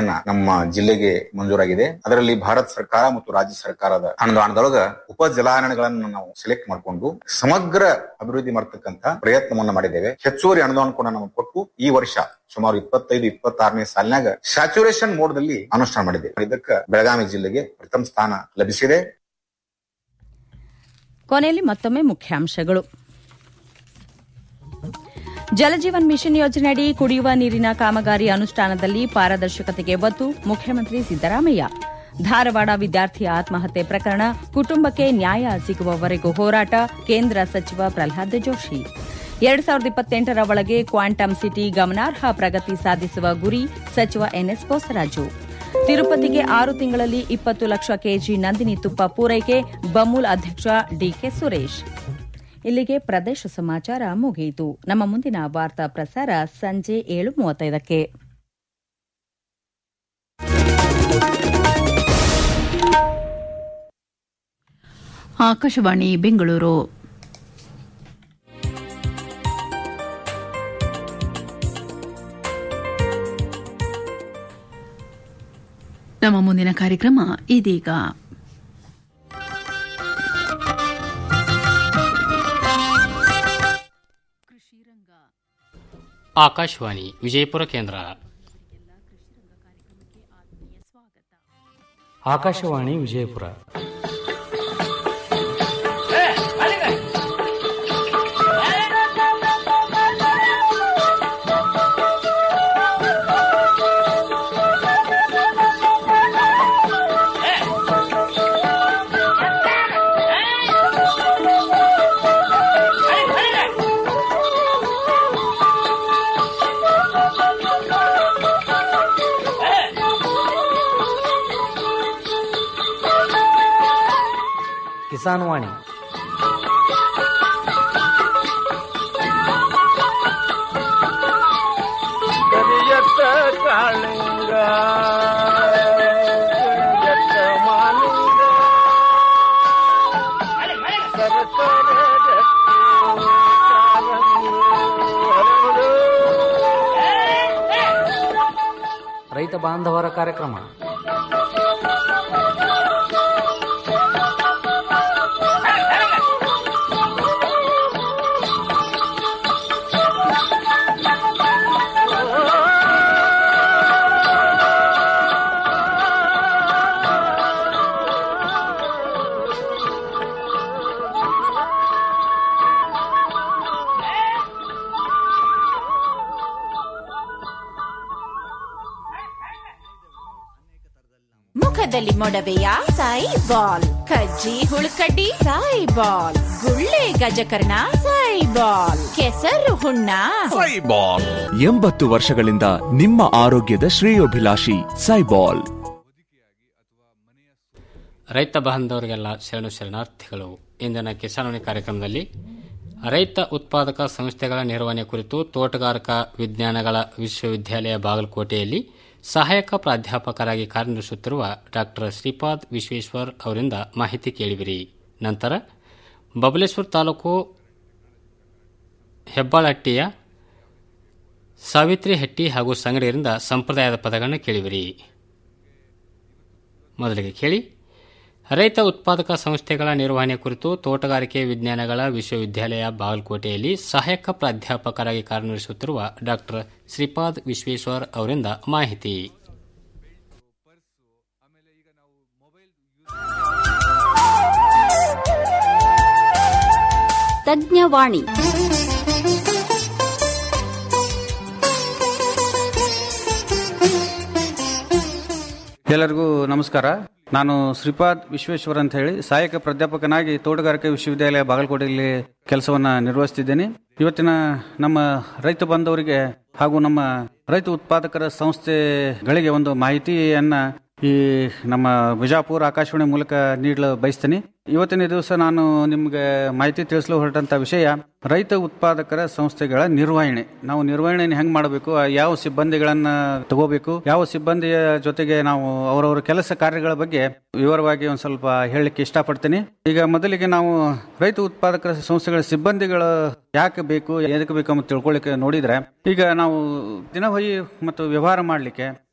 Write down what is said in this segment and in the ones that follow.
ಅನ್ನ ನಮ್ಮ ಜಿಲ್ಲೆಗೆ ಮಂಜೂರಾಗಿದೆ ಅದರಲ್ಲಿ ಭಾರತ ಸರ್ಕಾರ ಮತ್ತು ರಾಜ್ಯ ಸರ್ಕಾರದ ಅನುದಾನದೊಳಗ ಉಪ ಜಲಾನಯನಗಳನ್ನು ನಾವು ಸೆಲೆಕ್ಟ್ ಮಾಡಿಕೊಂಡು ಸಮಗ್ರ ಅಭಿವೃದ್ಧಿ ಮಾಡತಕ್ಕಂತ ಪ್ರಯತ್ನವನ್ನ ಮಾಡಿದ್ದೇವೆ ಹೆಚ್ಚುವರಿ ಅನುದಾನ ಕೂಡ ನಾವು ಕೊಟ್ಟು ಈ ವರ್ಷ ಸುಮಾರು ಇಪ್ಪತ್ತೈದು ಇಪ್ಪತ್ತಾರನೇ ಸಾಲಿನಾಗ ಸ್ಯಾಚುರೇಷನ್ ಮೋಡ್ ದಲ್ಲಿ ಅನುಷ್ಠಾನ ಮಾಡಿದ್ದೇವೆ ಇದಕ್ಕೆ ಬೆಳಗಾವಿ ಜಿಲ್ಲೆಗೆ ಪ್ರಥಮ ಸ್ಥಾನ ಲಭಿಸಿದೆ ಕೊನೆಯಲ್ಲಿ ಮತ್ತೊಮ್ಮೆ ಮುಖ್ಯಾಂಶಗಳು ಜಲಜೀವನ್ ಮಿಷನ್ ಯೋಜನೆಯಡಿ ಕುಡಿಯುವ ನೀರಿನ ಕಾಮಗಾರಿ ಅನುಷ್ಠಾನದಲ್ಲಿ ಪಾರದರ್ಶಕತೆಗೆ ಒತ್ತು ಮುಖ್ಯಮಂತ್ರಿ ಸಿದ್ದರಾಮಯ್ಯ ಧಾರವಾಡ ವಿದ್ಯಾರ್ಥಿ ಆತ್ಮಹತ್ಯೆ ಪ್ರಕರಣ ಕುಟುಂಬಕ್ಕೆ ನ್ಯಾಯ ಸಿಗುವವರೆಗೂ ಹೋರಾಟ ಕೇಂದ್ರ ಸಚಿವ ಪ್ರಹ್ಲಾದ್ ಜೋಶಿ ಎರಡ್ ಸಾವಿರದ ಇಪ್ಪತ್ತೆಂಟರ ಒಳಗೆ ಕ್ವಾಂಟಮ್ ಸಿಟಿ ಗಮನಾರ್ಹ ಪ್ರಗತಿ ಸಾಧಿಸುವ ಗುರಿ ಸಚಿವ ಎನ್ಎಸ್ ಬೋಸರಾಜು ತಿರುಪತಿಗೆ ಆರು ತಿಂಗಳಲ್ಲಿ ಇಪ್ಪತ್ತು ಲಕ್ಷ ಕೆಜಿ ನಂದಿನಿ ತುಪ್ಪ ಪೂರೈಕೆ ಬಮೂಲ್ ಅಧ್ಯಕ್ಷ ಡಿಕೆ ಸುರೇಶ್ ಇಲ್ಲಿಗೆ ಪ್ರದೇಶ ಸಮಾಚಾರ ಮುಗಿಯಿತು ನಮ್ಮ ಮುಂದಿನ ವಾರ್ತಾ ಪ್ರಸಾರ ಸಂಜೆ ಏಳು ಮೂವತ್ತೈದಕ್ಕೆ ಆಕಾಶವಾಣಿ ಬೆಂಗಳೂರು ನಮ್ಮ ಮುಂದಿನ ಕಾರ್ಯಕ್ರಮ ಇದೀಗ ಆಕಾಶವಾಣಿ ವಿಜಯಪುರ ಕೇಂದ್ರ ಆಕಾಶವಾಣಿ ವಿಜಯಪುರ ಕಿಸಾನ್ ವಾಣಿ ಕರಿಯತ್ತ ಕಾಳಿಂಗ ಕರಿಯತ್ತ ಮಾಲಿಂಗ ಸರಸರ ಗಟ್ಟಿ ಕಾಲಂಗಿ ಹರಡು. ರೈತ ಬಾಂಧವರ ಕಾರ್ಯಕ್ರಮ ಮುಖದಲ್ಲಿ ಮೊಡವೆಯ ಸಾಯಿ ಬಾಲ್ ಕಜ್ಜಿ ಹುಳುಕಡ್ಡಿ ಸಾಯಿ ಬಾಲ್ ಗುಳ್ಳೆ ಗಜಕರ್ಣ ಸಾಯಿ ಬಾಲ್ ಕೆಸರು ಹುಣ್ಣ ಸೈಬಾಲ್ ಎಂಬತ್ತು ವರ್ಷಗಳಿಂದ ನಿಮ್ಮ ಆರೋಗ್ಯದ ಶ್ರೇಯೋಭಿಲಾಷಿ ಸೈಬಾಲ್ ರೈತ ಬಾಂಧವರಿಗೆಲ್ಲ ಶರಣು ಶರಣಾರ್ಥಿಗಳು ಇಂದಿನ ಕಿಸಾನ್ವಾಣಿ ಕಾರ್ಯಕ್ರಮದಲ್ಲಿ ರೈತ ಉತ್ಪಾದಕ ಸಂಸ್ಥೆಗಳ ನಿರ್ವಹಣೆ ಕುರಿತು ತೋಟಗಾರಿಕಾ ವಿಜ್ಞಾನಗಳ ವಿಶ್ವವಿದ್ಯಾಲಯ ಬಾಗಲಕೋಟೆಯಲ್ಲಿ ಸಹಾಯಕ ಪ್ರಾಧ್ಯಾಪಕರಾಗಿ ಕಾರ್ಯನಿರ್ವಹಿಸುತ್ತಿರುವ ಡಾಕ್ಟರ್ ಶ್ರೀಪಾದ್ ವಿಶ್ವೇಶ್ವರ್ ಅವರಿಂದ ಮಾಹಿತಿ ಕೇಳಿವಿರಿ ನಂತರ ಬಬಲೇಶ್ವರ ತಾಲೂಕು ಹೆಬ್ಬಾಳಹಟ್ಟಿಯ ಸಾವಿತ್ರಿ ಹಟ್ಟಿ ಹಾಗೂ ಸಂಗಡಿಯರಿಂದ ಸಂಪ್ರದಾಯದ ಪದಗಳನ್ನು ಕೇಳಿವಿರಿ ಮೊದಲಿಗೆ ಕೇಳಿ ರೈತ ಉತ್ಪಾದಕ ಸಂಸ್ಥೆಗಳ ನಿರ್ವಹಣೆ ಕುರಿತು ತೋಟಗಾರಿಕೆ ವಿಜ್ಞಾನಗಳ ವಿಶ್ವವಿದ್ಯಾಲಯ ಬಾಗಲಕೋಟೆಯಲ್ಲಿ ಸಹಾಯಕ ಪ್ರಾಧ್ಯಾಪಕರಾಗಿ ಕಾರ್ಯನಿರ್ವಹಿಸುತ್ತಿರುವ ಡಾಕ್ಟರ್ ಶ್ರೀಪಾದ್ ವಿಶ್ವೇಶ್ವರ್ ಅವರಿಂದ ಮಾಹಿತಿ ತಜ್ಞವಾಣಿ ಎಲ್ಲರಿಗೂ ನಮಸ್ಕಾರ ನಾನು ಶ್ರೀಪಾದ್ ವಿಶ್ವೇಶ್ವರ್ ಅಂತ ಹೇಳಿ ಸಹಾಯಕ ಪ್ರಾಧ್ಯಾಪಕನಾಗಿ ತೋಟಗಾರಿಕೆ ವಿಶ್ವವಿದ್ಯಾಲಯ ಬಾಗಲಕೋಟೆಯಲ್ಲಿ ಕೆಲಸವನ್ನ ನಿರ್ವಹಿಸ್ತಿದ್ದೇನೆ ಇವತ್ತಿನ ನಮ್ಮ ರೈತ ಬಾಂಧವರಿಗೆ ಹಾಗೂ ನಮ್ಮ ರೈತ ಉತ್ಪಾದಕರ ಸಂಸ್ಥೆಗಳಿಗೆ ಒಂದು ಮಾಹಿತಿಯನ್ನ ಈ ನಮ್ಮ ಬಿಜಾಪುರ ಆಕಾಶವಾಣಿ ಮೂಲಕ ನೀಡಲು ಬಯಸ್ತೇನೆ ಇವತ್ತಿನ ದಿವಸ ನಾನು ನಿಮಗೆ ಮಾಹಿತಿ ತಿಳಿಸಲು ಹೊರಟಂತ ವಿಷಯ ರೈತ ಉತ್ಪಾದಕರ ಸಂಸ್ಥೆಗಳ ನಿರ್ವಹಣೆ ನಾವು ನಿರ್ವಹಣೆ ಹೆಂಗ್ ಮಾಡಬೇಕು ಯಾವ ಸಿಬ್ಬಂದಿಗಳನ್ನ ತಗೋಬೇಕು ಯಾವ ಸಿಬ್ಬಂದಿಯ ಜೊತೆಗೆ ನಾವು ಅವರವರ ಕೆಲಸ ಕಾರ್ಯಗಳ ಬಗ್ಗೆ ವಿವರವಾಗಿ ಒಂದ್ ಸ್ವಲ್ಪ ಹೇಳಲಿಕ್ಕೆ ಇಷ್ಟಪಡ್ತೀನಿ ಈಗ ಮೊದಲಿಗೆ ನಾವು ರೈತ ಉತ್ಪಾದಕರ ಸಂಸ್ಥೆಗಳ ಸಿಬ್ಬಂದಿಗಳು ಯಾಕೆ ಬೇಕು ಎದಕ್ಕೆ ಬೇಕು ಅಂತ ತಿಳ್ಕೊಳ್ಳಿಕ್ಕೆ ನೋಡಿದ್ರೆ ಈಗ ನಾವು ದಿನವಹಿ ಮತ್ತು ವ್ಯವಹಾರ ಮಾಡಲಿಕ್ಕೆ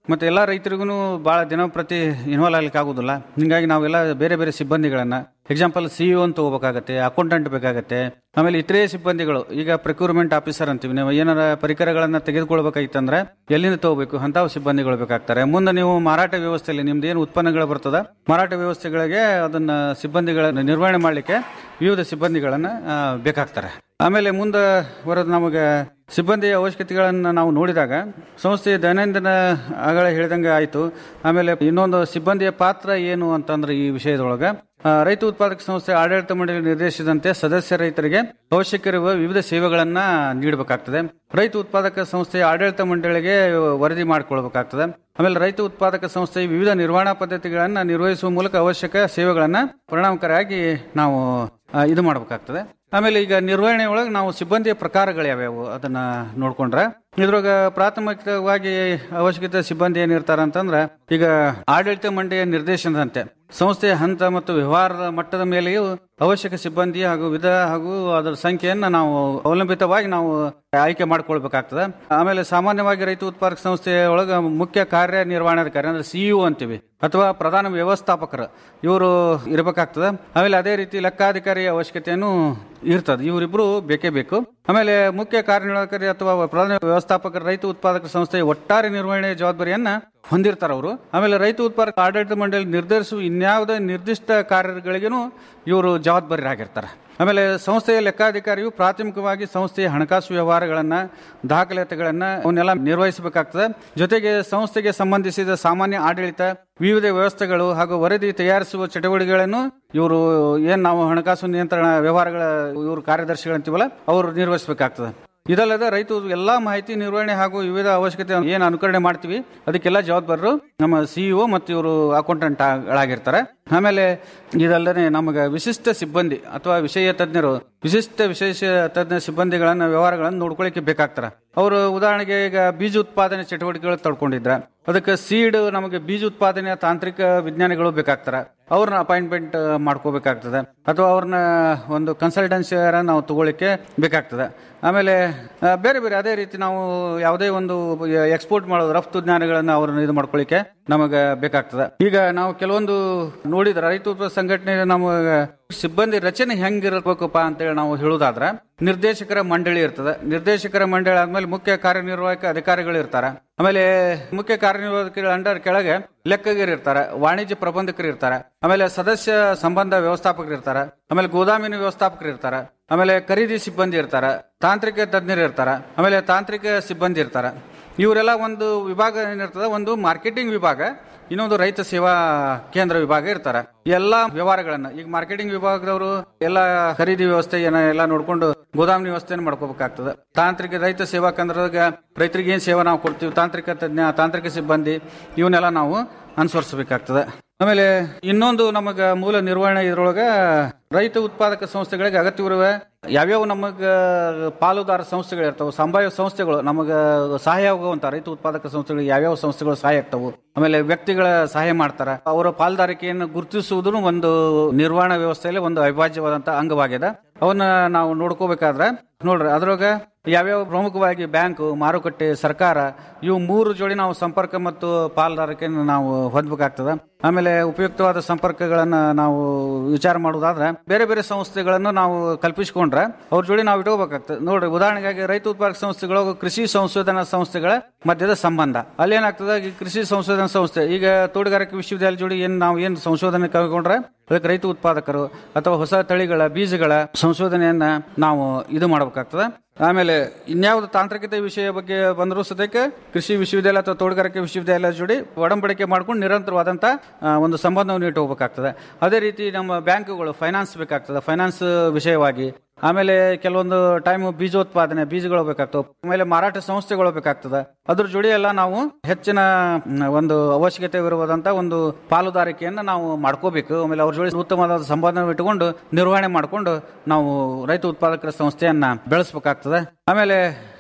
ಮತ್ತೆ ಎಲ್ಲಾ ರೈತರಿಗೂ ಬಹಳ ದಿನಪ್ರತಿ ಇನ್ವಾಲ್ವ್ ಆಗ್ಲಿಕ್ಕೆ ಆಗುದಿಲ್ಲ ಹಿಂಗಾಗಿ ನಾವೆಲ್ಲ ಬೇರೆ ಬೇರೆ ಸಿಬ್ಬಂದಿಗಳನ್ನ ಎಕ್ಸಾಂಪಲ್ ಸಿಇಒ ಅಂತ ತಗೋಬೇಕಾಗತ್ತೆ ಅಕೌಂಟೆಂಟ್ ಬೇಕಾಗತ್ತೆ ಆಮೇಲೆ ಇತರೆ ಸಿಬ್ಬಂದಿಗಳು ಈಗ ಪ್ರಕ್ಯೂರ್ಮೆಂಟ್ ಆಫೀಸರ್ ಅಂತೀವಿ ನೀವು ಏನಾರ ಪರಿಕರಗಳನ್ನ ತೆಗೆದುಕೊಳ್ಬೇಕಾಗಿತ್ತಂದ್ರೆ ಎಲ್ಲಿಂದ ತಗೋಬೇಕು ಅಂತ ಸಿಬ್ಬಂದಿಗಳು ಬೇಕಾಗ್ತಾರೆ ಮುಂದೆ ನೀವು ಮಾರಾಟ ವ್ಯವಸ್ಥೆಯಲ್ಲಿ ನಿಮ್ದು ಏನು ಉತ್ಪನ್ನಗಳು ಬರ್ತದ ಮಾರಾಟ ವ್ಯವಸ್ಥೆಗಳಿಗೆ ಅದನ್ನ ಸಿಬ್ಬಂದಿಗಳನ್ನ ನಿರ್ವಹಣೆ ಮಾಡಲಿಕ್ಕೆ ವಿವಿಧ ಸಿಬ್ಬಂದಿಗಳನ್ನ ಆ, ಬೇಕಾಗ್ತಾರೆ ಆಮೇಲೆ ಮುಂದೆ ಬರೋದು ನಮಗೆ ಸಿಬ್ಬಂದಿಯ ಅವಶ್ಯಕತೆಗಳನ್ನು ನಾವು ನೋಡಿದಾಗ ಸಂಸ್ಥೆಯ ದೈನಂದಿನ ಆಗಳ ಹೇಳಿದಂಗೆ ಆಯಿತು ಆಮೇಲೆ ಇನ್ನೊಂದು ಸಿಬ್ಬಂದಿಯ ಪಾತ್ರ ಏನು ಅಂತಂದ್ರೆ ಈ ವಿಷಯದೊಳಗೆ ಆ, ರೈತ ಉತ್ಪಾದಕ ಸಂಸ್ಥೆ ಆಡಳಿತ ಮಂಡಳಿ ನಿರ್ದೇಶಿಸಿದಂತೆ ಸದಸ್ಯ ರೈತರಿಗೆ ಅವಶ್ಯಕವಿರುವ ವಿವಿಧ ಸೇವೆಗಳನ್ನ ನೀಡಬೇಕಾಗ್ತದೆ ರೈತ ಉತ್ಪಾದಕ ಸಂಸ್ಥೆಯ ಆಡಳಿತ ಮಂಡಳಿಗೆ ವರದಿ ಮಾಡಿಕೊಳ್ಬೇಕಾಗ್ತದೆ ಆಮೇಲೆ ರೈತ ಉತ್ಪಾದಕ ಸಂಸ್ಥೆಯ ವಿವಿಧ ನಿರ್ವಹಣಾ ಪದ್ಧತಿಗಳನ್ನ ನಿರ್ವಹಿಸುವ ಮೂಲಕ ಅವಶ್ಯಕ ಸೇವೆಗಳನ್ನ ಪರಿಣಾಮಕಾರಿಯಾಗಿ ನಾವು ಆ, ಇದು ಮಾಡಬೇಕಾಗ್ತದೆ ಆಮೇಲೆ ಈಗ ನಿರ್ವಹಣೆ ಒಳಗೆ ನಾವು ಸಿಬ್ಬಂದಿಯ ಪ್ರಕಾರಗಳು ಯಾವ್ಯಾವು ಅದನ್ನ ನೋಡ್ಕೊಂಡ್ರೆ ಇದ್ರೊಳಗ ಪ್ರಾಥಮಿಕವಾಗಿ ಅವಶ್ಯಕತೆ ಸಿಬ್ಬಂದಿ ಏನಿರ್ತಾರ ಅಂತಂದ್ರೆ ಈಗ ಆಡಳಿತ ಮಂಡಳಿಯ ನಿರ್ದೇಶನದಂತೆ ಸಂಸ್ಥೆಯ ಹಂತ ಮತ್ತು ವ್ಯವಹಾರದ ಮಟ್ಟದ ಮೇಲೆಯೂ ಅವಶ್ಯಕ ಸಿಬ್ಬಂದಿ ಹಾಗೂ ವಿಧ ಹಾಗೂ ಅದರ ಸಂಖ್ಯೆಯನ್ನ ನಾವು ಅವಲಂಬಿತವಾಗಿ ನಾವು ಆಯ್ಕೆ ಮಾಡ್ಕೊಳ್ಬೇಕಾಗ್ತದೆ ಆಮೇಲೆ ಸಾಮಾನ್ಯವಾಗಿ ರೈತ ಉತ್ಪಾದಕ ಸಂಸ್ಥೆಯ ಒಳಗ ಮುಖ್ಯ ಕಾರ್ಯನಿರ್ವಹಣಾಧಿಕಾರಿ ಅಂದ್ರೆ ಸಿಇಒ ಅಂತೀವಿ ಅಥವಾ ಪ್ರಧಾನ ವ್ಯವಸ್ಥಾಪಕರು ಇವರು ಇರಬೇಕಾಗ್ತದೆ ಆಮೇಲೆ ಅದೇ ರೀತಿ ಲೆಕ್ಕಾಧಿಕಾರಿ ಅವಶ್ಯಕತೆಯನ್ನು ಇರ್ತದೆ ಇವರಿಬ್ರು ಬೇಕೇ ಬೇಕು ಆಮೇಲೆ ಮುಖ್ಯ ಕಾರ್ಯನಿರ್ವಾಹಕಾರಿ ಅಥವಾ ಪ್ರಧಾನ ವ್ಯವಸ್ಥಾಪಕರು ರೈತ ಉತ್ಪಾದಕ ಸಂಸ್ಥೆಯ ಒಟ್ಟಾರೆ ನಿರ್ವಹಣೆ ಜವಾಬ್ದಾರಿಯನ್ನ ಹೊಂದಿರ್ತಾರ ಅವರು ಆಮೇಲೆ ರೈತ ಉತ್ಪಾದಕ ಆಡಳಿತ ಮಂಡಳಿ ನಿರ್ಧರಿಸುವ ಇನ್ಯಾವುದೇ ನಿರ್ದಿಷ್ಟ ಕಾರ್ಯಗಳಿಗೂ ಇವರು ಜವಾಬ್ದಾರಿಯಾಗಿರ್ತಾರೆ ಆಮೇಲೆ ಸಂಸ್ಥೆಯ ಲೆಕ್ಕಾಧಿಕಾರಿಯು ಪ್ರಾಥಮಿಕವಾಗಿ ಸಂಸ್ಥೆಯ ಹಣಕಾಸು ವ್ಯವಹಾರಗಳನ್ನ ದಾಖಲಾತಿಗಳನ್ನ ಅವನ್ನೆಲ್ಲ ನಿರ್ವಹಿಸಬೇಕಾಗ್ತದೆ ಜೊತೆಗೆ ಸಂಸ್ಥೆಗೆ ಸಂಬಂಧಿಸಿದ ಸಾಮಾನ್ಯ ಆಡಳಿತ ವಿವಿಧ ವ್ಯವಸ್ಥೆಗಳು ಹಾಗೂ ವರದಿ ತಯಾರಿಸುವ ಚಟುವಟಿಕೆಗಳನ್ನು ಇವರು ಏನ್ ನಾವು ಹಣಕಾಸು ನಿಯಂತ್ರಣ ವ್ಯವಹಾರಗಳ ಇವರು ಕಾರ್ಯದರ್ಶಿಗಳಂತೀವಲ್ಲ ಅವರು ನಿರ್ವಹಿಸಬೇಕಾಗ್ತದೆ ಇದಲ್ಲದೆ ರೈತರು ಎಲ್ಲಾ ಮಾಹಿತಿ ನಿರ್ವಹಣೆ ಹಾಗೂ ವಿವಿಧ ಅವಶ್ಯಕತೆ ಏನು ಅನುಕರಣೆ ಮಾಡ್ತೀವಿ ಅದಕ್ಕೆಲ್ಲ ಜವಾಬ್ದಾರರು ನಮ್ಮ ಸಿಇಒ ಮತ್ತು ಇವರು ಅಕೌಂಟೆಂಟ್ ಗಳಾಗಿರ್ತಾರೆ ಆಮೇಲೆ ಇದಲ್ಲದೆ ನಮಗೆ ವಿಶಿಷ್ಟ ಸಿಬ್ಬಂದಿ ಅಥವಾ ವಿಷಯ ತಜ್ಞರು ವಿಶಿಷ್ಟ ವಿಶೇಷ ತಜ್ಞ ಸಿಬ್ಬಂದಿಗಳನ್ನ ವ್ಯವಹಾರಗಳನ್ನು ನೋಡ್ಕೊಳ್ಳಿಕ್ಕೆ ಬೇಕಾಗ್ತಾರೆ ಅವರು ಉದಾಹರಣೆಗೆ ಈಗ ಬೀಜ ಉತ್ಪಾದನೆ ಚಟುವಟಿಕೆಗಳು ತಡ್ಕೊಂಡಿದ್ರ ಅದಕ್ಕೆ ಸೀಡ್ ನಮಗೆ ಬೀಜ ಉತ್ಪಾದನೆಯ ತಾಂತ್ರಿಕ ವಿಜ್ಞಾನಿಗಳು ಬೇಕಾಗ್ತಾರೆ ಅವ್ರನ್ನ ಅಪಾಯಿಂಟ್ಮೆಂಟ್ ಮಾಡ್ಕೋಬೇಕಾಗ್ತದೆ ಅಥವಾ ಅವ್ರನ್ನ ಒಂದು ಕನ್ಸಲ್ಟೆನ್ಸಿ ನಾವು ತಗೊಳ್ಳಿಕ್ಕೆ ಬೇಕಾಗ್ತದೆ ಆಮೇಲೆ ಆ, ಬೇರೆ ಬೇರೆ ಅದೇ ರೀತಿ ನಾವು ಯಾವುದೇ ಒಂದು ಎಕ್ಸ್ಪೋರ್ಟ್ ಮಾಡೋದು ರಫ್ತು ಜ್ಞಾನಿಗಳನ್ನ ಅವ್ರನ್ನ ಇದು ಮಾಡ್ಕೊಳ್ಳಿಕ್ಕೆ ನಮಗೆ ಬೇಕಾಗ್ತದೆ ಈಗ ನಾವು ಕೆಲವೊಂದು ನೋಡಿದ್ರೆ ರೈತ ಉತ್ಪಾದಕ ಸಂಘಟನೆ ನಮಗೆ ಸಿಬ್ಬಂದಿ ರಚನೆ ಹೆಂಗಿರಬೇಕಪ್ಪ ಅಂತೇಳಿ ನಾವು ಹೇಳುದಾದ್ರೆ ನಿರ್ದೇಶಕರ ಮಂಡಳಿ ಇರ್ತದೆ ನಿರ್ದೇಶಕರ ಮಂಡಳಿ ಆದ್ಮೇಲೆ ಮುಖ್ಯ ಕಾರ್ಯನಿರ್ವಾಹಕ ಅಧಿಕಾರಿಗಳು ಇರ್ತಾರೆ ಆಮೇಲೆ ಮುಖ್ಯ ಕಾರ್ಯನಿರ್ವಾಹಕರ ಅಂಡರ್ ಕೆಳಗೆ ಲೆಕ್ಕಗಿರಿ ಇರ್ತಾರೆ ವಾಣಿಜ್ಯ ಪ್ರಬಂಧಕರು ಇರ್ತಾರೆ ಆಮೇಲೆ ಸದಸ್ಯ ಸಂಬಂಧ ವ್ಯವಸ್ಥಾಪಕರು ಇರ್ತಾರೆ ಆಮೇಲೆ ಗೋದಾಮಿನ ವ್ಯವಸ್ಥಾಪಕರು ಇರ್ತಾರೆ ಆಮೇಲೆ ಖರೀದಿ ಸಿಬ್ಬಂದಿ ಇರ್ತಾರೆ ತಾಂತ್ರಿಕ ತಜ್ಞರು ಇರ್ತಾರೆ ಆಮೇಲೆ ತಾಂತ್ರಿಕ ಸಿಬ್ಬಂದಿ ಇರ್ತಾರೆ ಇವರೆಲ್ಲ ಒಂದು ವಿಭಾಗ ಏನಿರ್ತದೆ ಒಂದು ಮಾರ್ಕೆಟಿಂಗ್ ವಿಭಾಗ ಇನ್ನೊಂದು ರೈತ ಸೇವಾ ಕೇಂದ್ರ ವಿಭಾಗ ಇರ್ತಾರೆ ಎಲ್ಲಾ ವ್ಯವಹಾರಗಳನ್ನ ಈಗ ಮಾರ್ಕೆಟಿಂಗ್ ವಿಭಾಗದವರು ಎಲ್ಲ ಖರೀದಿ ವ್ಯವಸ್ಥೆಯನ್ನ ಎಲ್ಲ ನೋಡ್ಕೊಂಡು ಗೋದಾಮಿನ ವ್ಯವಸ್ಥೆಯನ್ನು ಮಾಡ್ಕೋಬೇಕಾಗ್ತದೆ ತಾಂತ್ರಿಕ ರೈತ ಸೇವಾ ಕೇಂದ್ರದಾಗ ರೈತರಿಗೆ ಏನ್ ಸೇವಾ ನಾವು ಕೊಡ್ತೀವಿ ತಾಂತ್ರಿಕ ತಜ್ಞ ತಾಂತ್ರಿಕ ಸಿಬ್ಬಂದಿ ಇವನ್ನೆಲ್ಲ ನಾವು ಅನುಸರಿಸಬೇಕಾಗ್ತದೆ ಆಮೇಲೆ ಇನ್ನೊಂದು ನಮಗ ಮೂಲ ನಿರ್ವಹಣೆ ಇದ್ರೊಳಗ ರೈತ ಉತ್ಪಾದಕ ಸಂಸ್ಥೆಗಳಿಗೆ ಅಗತ್ಯವಿರುವ ಯಾವ್ಯಾವ ನಮಗ ಪಾಲುದಾರ ಸಂಸ್ಥೆಗಳು ಇರ್ತಾವೆ ಸಂಭಾವ್ಯ ಸಂಸ್ಥೆಗಳು ನಮಗ ಸಹಾಯ ಆಗುವಂತ ರೈತ ಉತ್ಪಾದಕ ಸಂಸ್ಥೆಗಳಿಗೆ ಯಾವ್ಯಾವ ಸಂಸ್ಥೆಗಳು ಸಹಾಯ ಆಗ್ತಾವು ಆಮೇಲೆ ವ್ಯಕ್ತಿಗಳ ಸಹಾಯ ಮಾಡ್ತಾರ ಅವರ ಪಾಲ್ದಾರಿಕೆಯನ್ನು ಗುರುತಿಸುವುದು ಒಂದು ನಿರ್ವಹಣಾ ವ್ಯವಸ್ಥೆಯಲ್ಲಿ ಒಂದು ಅವಿಭಾಜ್ಯವಾದಂತ ಅಂಗವಾಗಿದೆ ಅವನ್ನ ನಾವು ನೋಡ್ಕೋಬೇಕಾದ್ರೆ ನೋಡ್ರಿ ಅದ್ರೊಳಗ ಯಾವ್ಯಾವ ಪ್ರಮುಖವಾಗಿ ಬ್ಯಾಂಕು ಮಾರುಕಟ್ಟೆ ಸರ್ಕಾರ ಇವು ಮೂರು ಜೋಡಿ ನಾವು ಸಂಪರ್ಕ ಮತ್ತು ಪಾಲ್ದಾರಿಕೆಯನ್ನು ನಾವು ಹೊಂದಬೇಕಾಗ್ತದೆ ಆಮೇಲೆ ಉಪಯುಕ್ತವಾದ ಸಂಪರ್ಕಗಳನ್ನ ನಾವು ವಿಚಾರ ಮಾಡುವುದಾದ್ರೆ ಬೇರೆ ಬೇರೆ ಸಂಸ್ಥೆಗಳನ್ನು ನಾವು ಕಲ್ಪಿಸಿಕೊಂಡ್ರೆ ಅವ್ರ ಜೋಡಿ ನಾವು ಇಟ್ಕೋಬೇಕಾಗ್ತದೆ ನೋಡ್ರಿ ಉದಾಹರಣೆಗಾಗಿ ರೈತ ಉತ್ಪಾದಕ ಸಂಸ್ಥೆಗಳು ಕೃಷಿ ಸಂಶೋಧನಾ ಸಂಸ್ಥೆಗಳ ಮಧ್ಯದ ಸಂಬಂಧ ಅಲ್ಲಿ ಏನಾಗ್ತದೆ ಈ ಕೃಷಿ ಸಂಶೋಧನಾ ಸಂಸ್ಥೆ ಈಗ ತೋಟಗಾರಿಕೆ ವಿಶ್ವವಿದ್ಯಾಲಯ ಜೋಡಿ ಏನ್ ನಾವು ಏನ್ ಸಂಶೋಧನೆ ಕೈಗೊಂಡ್ರೆ ಅದಕ್ಕೆ ರೈತ ಉತ್ಪಾದಕರು ಅಥವಾ ಹೊಸ ತಳಿಗಳ ಬೀಜಗಳ ಸಂಶೋಧನೆಯನ್ನ ನಾವು ಇದು ಮಾಡಬೇಕಾಗ್ತದೆ ಆಮೇಲೆ ಇನ್ಯಾವುದು ತಾಂತ್ರಿಕತೆ ವಿಷಯ ಬಗ್ಗೆ ಬಂದರೂ ಸದ್ಯಕ್ಕೆ ಕೃಷಿ ವಿಶ್ವವಿದ್ಯಾಲಯ ಅಥವಾ ತೋಟಗಾರಿಕೆ ವಿಶ್ವವಿದ್ಯಾಲಯ ಜೋಡಿ ಒಡಂಬಡಿಕೆ ಮಾಡ್ಕೊಂಡು ನಿರಂತರವಾದಂತ ಆ, ಒಂದು ಸಂಬಂಧವನ್ನು ಇಟ್ಟು ಹೋಗ್ಬೇಕಾಗ್ತದೆ ಅದೇ ರೀತಿ ನಮ್ಮ ಬ್ಯಾಂಕುಗಳು ಫೈನಾನ್ಸ್ ಬೇಕಾಗ್ತದೆ ಫೈನಾನ್ಸ್ ವಿಷಯವಾಗಿ ಆಮೇಲೆ ಕೆಲವೊಂದು ಟೈಮ್ ಬೀಜೋತ್ಪಾದನೆ ಬೀಜಗಳು ಬೇಕಾಗ್ತವೆ ಆಮೇಲೆ ಮಾರಾಟ ಸಂಸ್ಥೆಗಳು ಬೇಕಾಗ್ತದೆ ಅದ್ರ ಜೋಡಿ ಎಲ್ಲ ನಾವು ಹೆಚ್ಚಿನ ಮ್, ಒಂದು ಅವಶ್ಯಕತೆ ಇರುವುದಂತ ಒಂದು ಪಾಲುದಾರಿಕೆಯನ್ನ ನಾವು ಮಾಡ್ಕೋಬೇಕು ಆಮೇಲೆ ಅವ್ರ ಜೋಡಿ ಉತ್ತಮವಾದ ಸಂಬಂಧ ಇಟ್ಟುಕೊಂಡು ನಿರ್ವಹಣೆ ಮಾಡಿಕೊಂಡು ನಾವು ರೈತ ಉತ್ಪಾದಕರ ಸಂಸ್ಥೆಯನ್ನ ಬೆಳೆಸಬೇಕಾಗ್ತದೆ ಆಮೇಲೆ